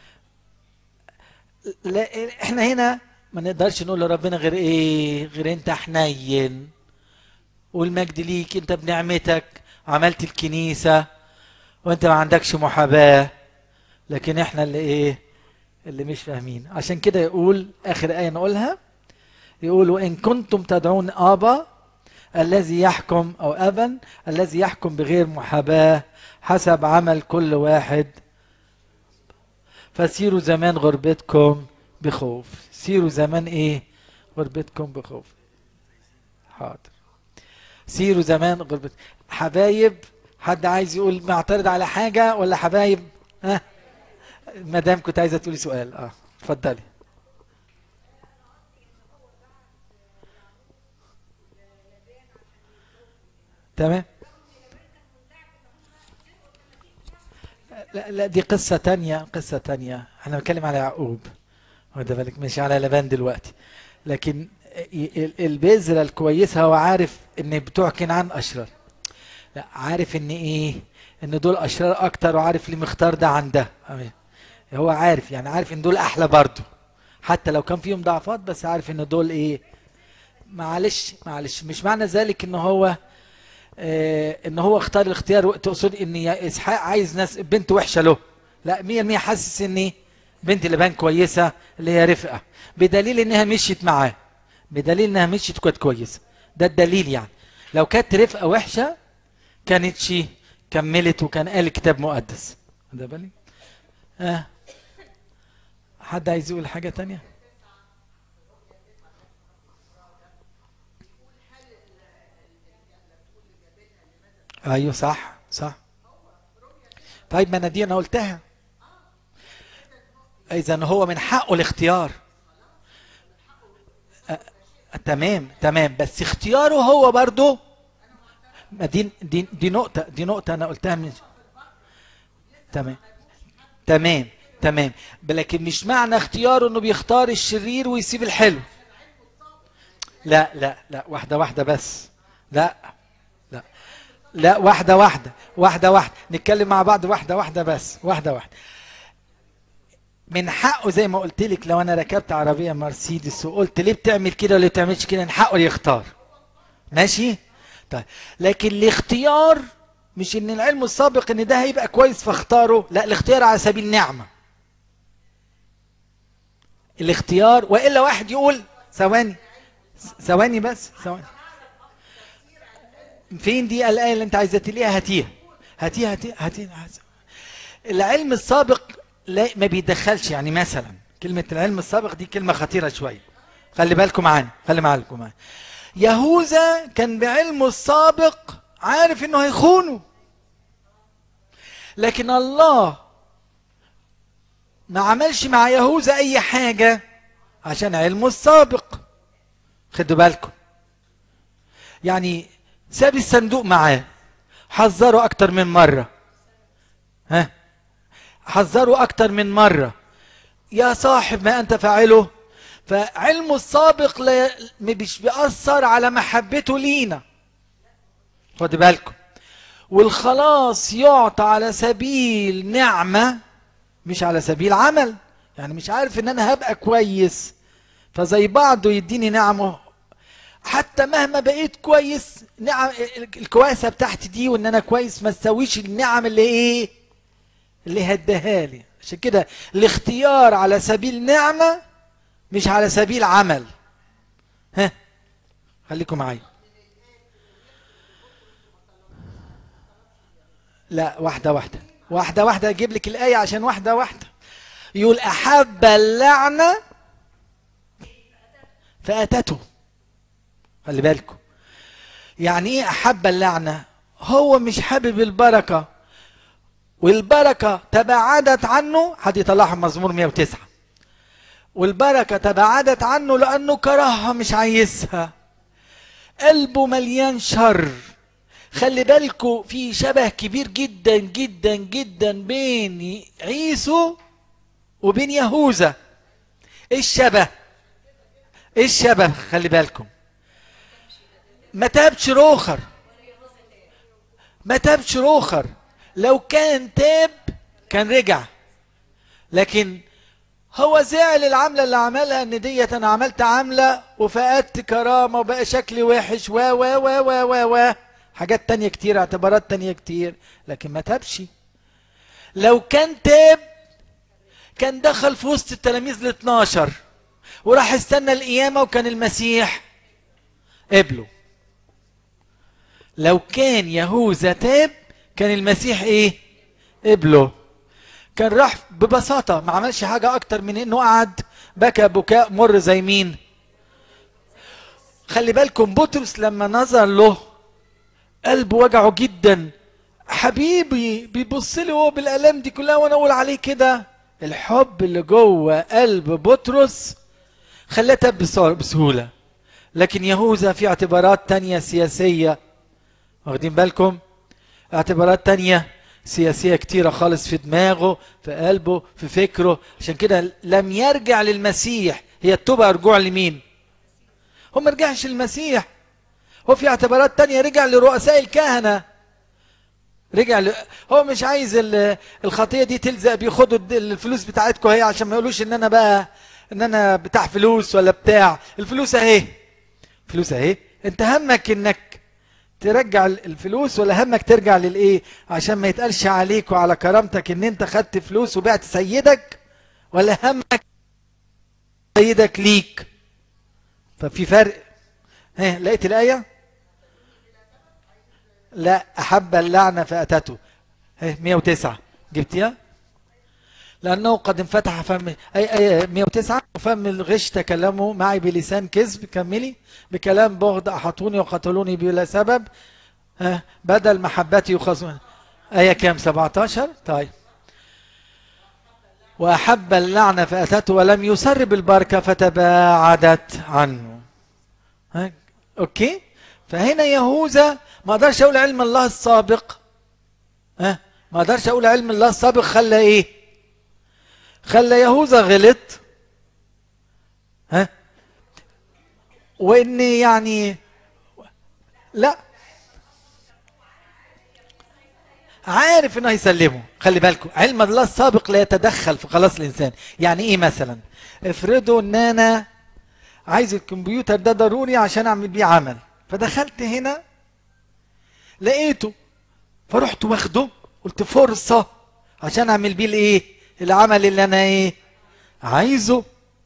لا احنا هنا ما نقدرش نقول لربنا غير ايه غير انت حنين والمجد ليك انت بنعمتك عملت الكنيسه وانت ما عندكش محاباه لكن احنا اللي ايه اللي مش فاهمين عشان كده يقول اخر ايه نقولها يقول وان كنتم تدعون ابا الذي يحكم او ابا الذي يحكم بغير محاباه حسب عمل كل واحد فسيروا زمان غربتكم بخوف سيروا زمان ايه غربتكم بخوف حاضر سيروا زمان غربت حبايب حد عايز يقول معترض على حاجة ولا حبايب ها مدام كنت عايزة تقولي سؤال اه اتفضلي تمام لا لا دي قصة تانية قصة تانية احنا بنتكلم على يعقوب واخد بالك مش على لبان دلوقتي لكن البذرة الكويسة هو عارف ان بتوع كنعان اشرار لا عارف ان ايه ان دول اشرار اكتر وعارف ليه مختار ده عن ده هو عارف يعني عارف ان دول احلى برضه حتى لو كان فيهم ضعفات بس عارف ان دول ايه معلش معلش مش معنى ذلك ان هو آه ان هو اختار الاختيار تقصد ان اسحاق عايز ناس بنت وحشه له لا 100% حاسس ان بنت لبان كويسه اللي هي رفقه بدليل انها مشيت معاه بدليل انها مشيت كانت كويسه ده الدليل يعني لو كانت رفقه وحشه كانتش كملت وكان قال كتاب مقدس ده بالي آه. حد عايز يقول حاجة تانية ايوه صح صح طيب ما انا دي انا قلتها اذا هو من حقه الاختيار آه. تمام تمام بس اختياره هو برضه ما دي دي دي نقطة دي نقطة أنا قلتها من تمام تمام تمام لكن مش معنى اختياره إنه بيختار الشرير ويسيب الحلو لا لا لا واحدة واحدة بس لا لا لا واحدة واحدة واحدة واحدة نتكلم مع بعض واحدة واحدة بس واحدة واحدة من حقه زي ما قلت لك لو انا ركبت عربيه مرسيدس وقلت ليه بتعمل كده ولا بتعملش كده من حقه يختار ماشي طيب لكن الاختيار مش ان العلم السابق ان ده هيبقى كويس فاختاره لا الاختيار على سبيل نعمة الاختيار والا واحد يقول ثواني ثواني بس ثواني فين دي الآية اللي انت عايزة تلاقيها هاتيها هاتيها هاتيها هاتيها العلم السابق لا ما بيدخلش يعني مثلا كلمة العلم السابق دي كلمة خطيرة شوية خلي بالكم معانا خلي بالكم معانا يهوذا كان بعلمه السابق عارف انه هيخونه لكن الله ما عملش مع يهوذا اي حاجة عشان علمه السابق خدوا بالكم يعني ساب الصندوق معاه حذره اكتر من مرة ها حذره اكتر من مرة يا صاحب ما انت فاعله فعلمه السابق لا مش بيأثر على محبته لينا خد بالكم والخلاص يعطى على سبيل نعمة مش على سبيل عمل يعني مش عارف ان انا هبقى كويس فزي بعضه يديني نعمه حتى مهما بقيت كويس نعم الكواسه بتاعتي دي وان انا كويس ما تسويش النعم اللي ايه اللي هداها لي عشان كده الاختيار على سبيل نعمه مش على سبيل عمل ها خليكم معايا لا واحدة واحدة واحدة واحدة أجيب لك الآية عشان واحدة واحدة يقول أحب اللعنة فأتته خلي بالكم يعني إيه أحب اللعنة هو مش حابب البركة والبركة تباعدت عنه حد يطلعها مزمور 109 والبركة تباعدت عنه لأنه كرهها مش عايزها قلبه مليان شر خلي بالكوا في شبه كبير جدا جدا جدا بين عيسو وبين يهوذا ايه الشبه ايه الشبه خلي بالكم ما تابش روخر ما تابش روخر لو كان تاب كان رجع لكن هو زعل العملة اللي عملها ان ديت انا عملت عملة وفقدت كرامة وبقى شكلي وحش و و و و و و حاجات تانية كتير اعتبارات تانية كتير لكن ما تابش لو كان تاب كان دخل في وسط التلاميذ ال 12 وراح استنى القيامة وكان المسيح قبله لو كان يهوذا تاب كان المسيح ايه قبله كان راح ببساطة ما عملش حاجة أكتر من إنه قعد بكى بكاء مر زي مين خلي بالكم بطرس لما نظر له قلبه وجعه جدا حبيبي بيبص لي هو بالآلام دي كلها وأنا أقول عليه كده الحب اللي جوه قلب بطرس خلاه تاب بسهولة لكن يهوذا في اعتبارات تانية سياسية واخدين بالكم اعتبارات تانية سياسية كتيرة خالص في دماغه في قلبه في فكره عشان كده لم يرجع للمسيح هي التوبة رجوع لمين هو ما رجعش للمسيح هو في اعتبارات تانية رجع لرؤساء الكهنة رجع ل... هو مش عايز الخطية دي تلزق بياخدوا الفلوس بتاعتكم هي عشان ما يقولوش ان انا بقى ان انا بتاع فلوس ولا بتاع الفلوس اهي فلوس اهي انت همك انك ترجع الفلوس ولا همك ترجع للايه عشان ما يتقالش عليك وعلى كرامتك ان انت خدت فلوس وبعت سيدك ولا همك سيدك ليك ففي فرق ها لقيت الايه لا احب اللعنه فاتته ها 109 جبتيها لأنه قد انفتح فم أي أي 109 فم الغش تكلموا معي بلسان كذب كملي بكلام بغض أحطوني وقتلوني بلا سبب ها بدل محبتي يخصمون آية كام 17 طيب وأحب اللعنة فأتته ولم يسر بالبركة فتباعدت عنه ها أوكي فهنا يهوذا ما اقدرش اقول علم الله السابق ها ما اقدرش اقول علم الله السابق خلى ايه خلى يهوذا غلط ها وان يعني لا عارف انه هيسلمه خلي بالكم علم الله السابق لا يتدخل في خلاص الانسان يعني ايه مثلا افرضوا ان انا عايز الكمبيوتر ده ضروري عشان اعمل بيه عمل فدخلت هنا لقيته فرحت واخده قلت فرصة عشان اعمل بيه الايه العمل اللي انا ايه عايزه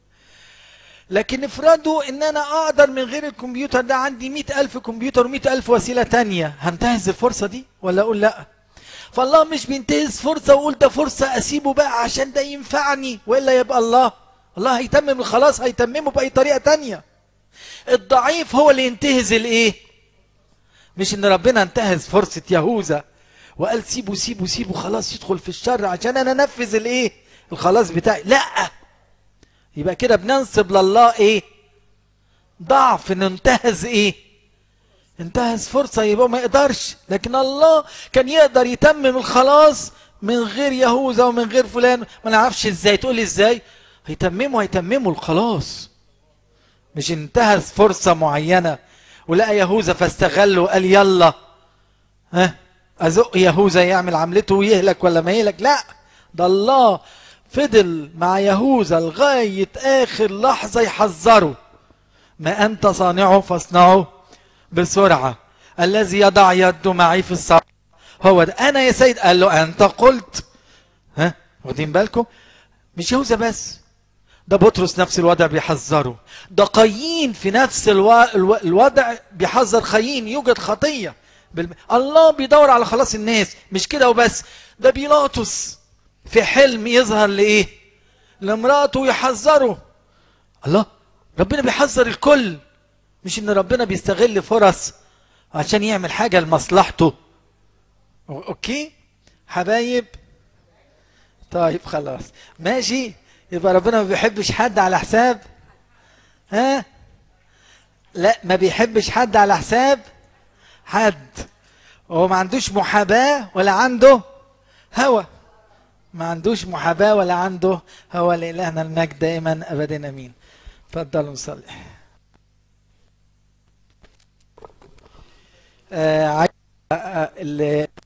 لكن افرضوا ان انا اقدر من غير الكمبيوتر ده عندي مئة الف كمبيوتر ومئة الف وسيلة تانية هنتهز الفرصة دي ولا اقول لا فالله مش بينتهز فرصة ويقول ده فرصة اسيبه بقى عشان ده ينفعني والا يبقى الله الله هيتمم الخلاص هيتممه باي طريقة تانية الضعيف هو اللي ينتهز الايه مش ان ربنا انتهز فرصة يهوذا وقال سيبه سيبه سيبه خلاص يدخل في الشر عشان انا انفذ الايه الخلاص بتاعي لا يبقى كده بننسب لله ايه ضعف انه انتهز ايه انتهز فرصة يبقى ما يقدرش لكن الله كان يقدر يتمم الخلاص من غير يهوذا ومن غير فلان ما نعرفش ازاي تقول ازاي هيتمموا هيتمموا الخلاص مش انتهز فرصة معينة ولقى يهوذا فاستغله وقال يلا ها ازق يهوذا يعمل عملته ويهلك ولا ما يهلك لا ده الله فضل مع يهوذا لغاية آخر لحظة يحذره ما أنت صانعه فاصنعه بسرعة الذي يضع يده معي في الصلاة هو ده أنا يا سيد قال له أنت قلت ها واخدين بالكم مش يهوذا بس ده بطرس نفس الوضع بيحذره ده قايين في نفس الو... الو... الوضع بيحذر قايين يوجد خطية بال... الله بيدور على خلاص الناس مش كده وبس ده بيلاطس في حلم يظهر لايه لامراته يحذره الله ربنا بيحذر الكل مش ان ربنا بيستغل فرص عشان يعمل حاجة لمصلحته اوكي حبايب طيب خلاص ماشي يبقى ربنا ما بيحبش حد على حساب ها لا ما بيحبش حد على حساب حد هو ما عندوش محاباة ولا عنده هوى ما عندوش محاباة ولا عنده هوى لإلهنا المجد دائما أبدا أمين تفضلوا نصلي آه عايز آه اللي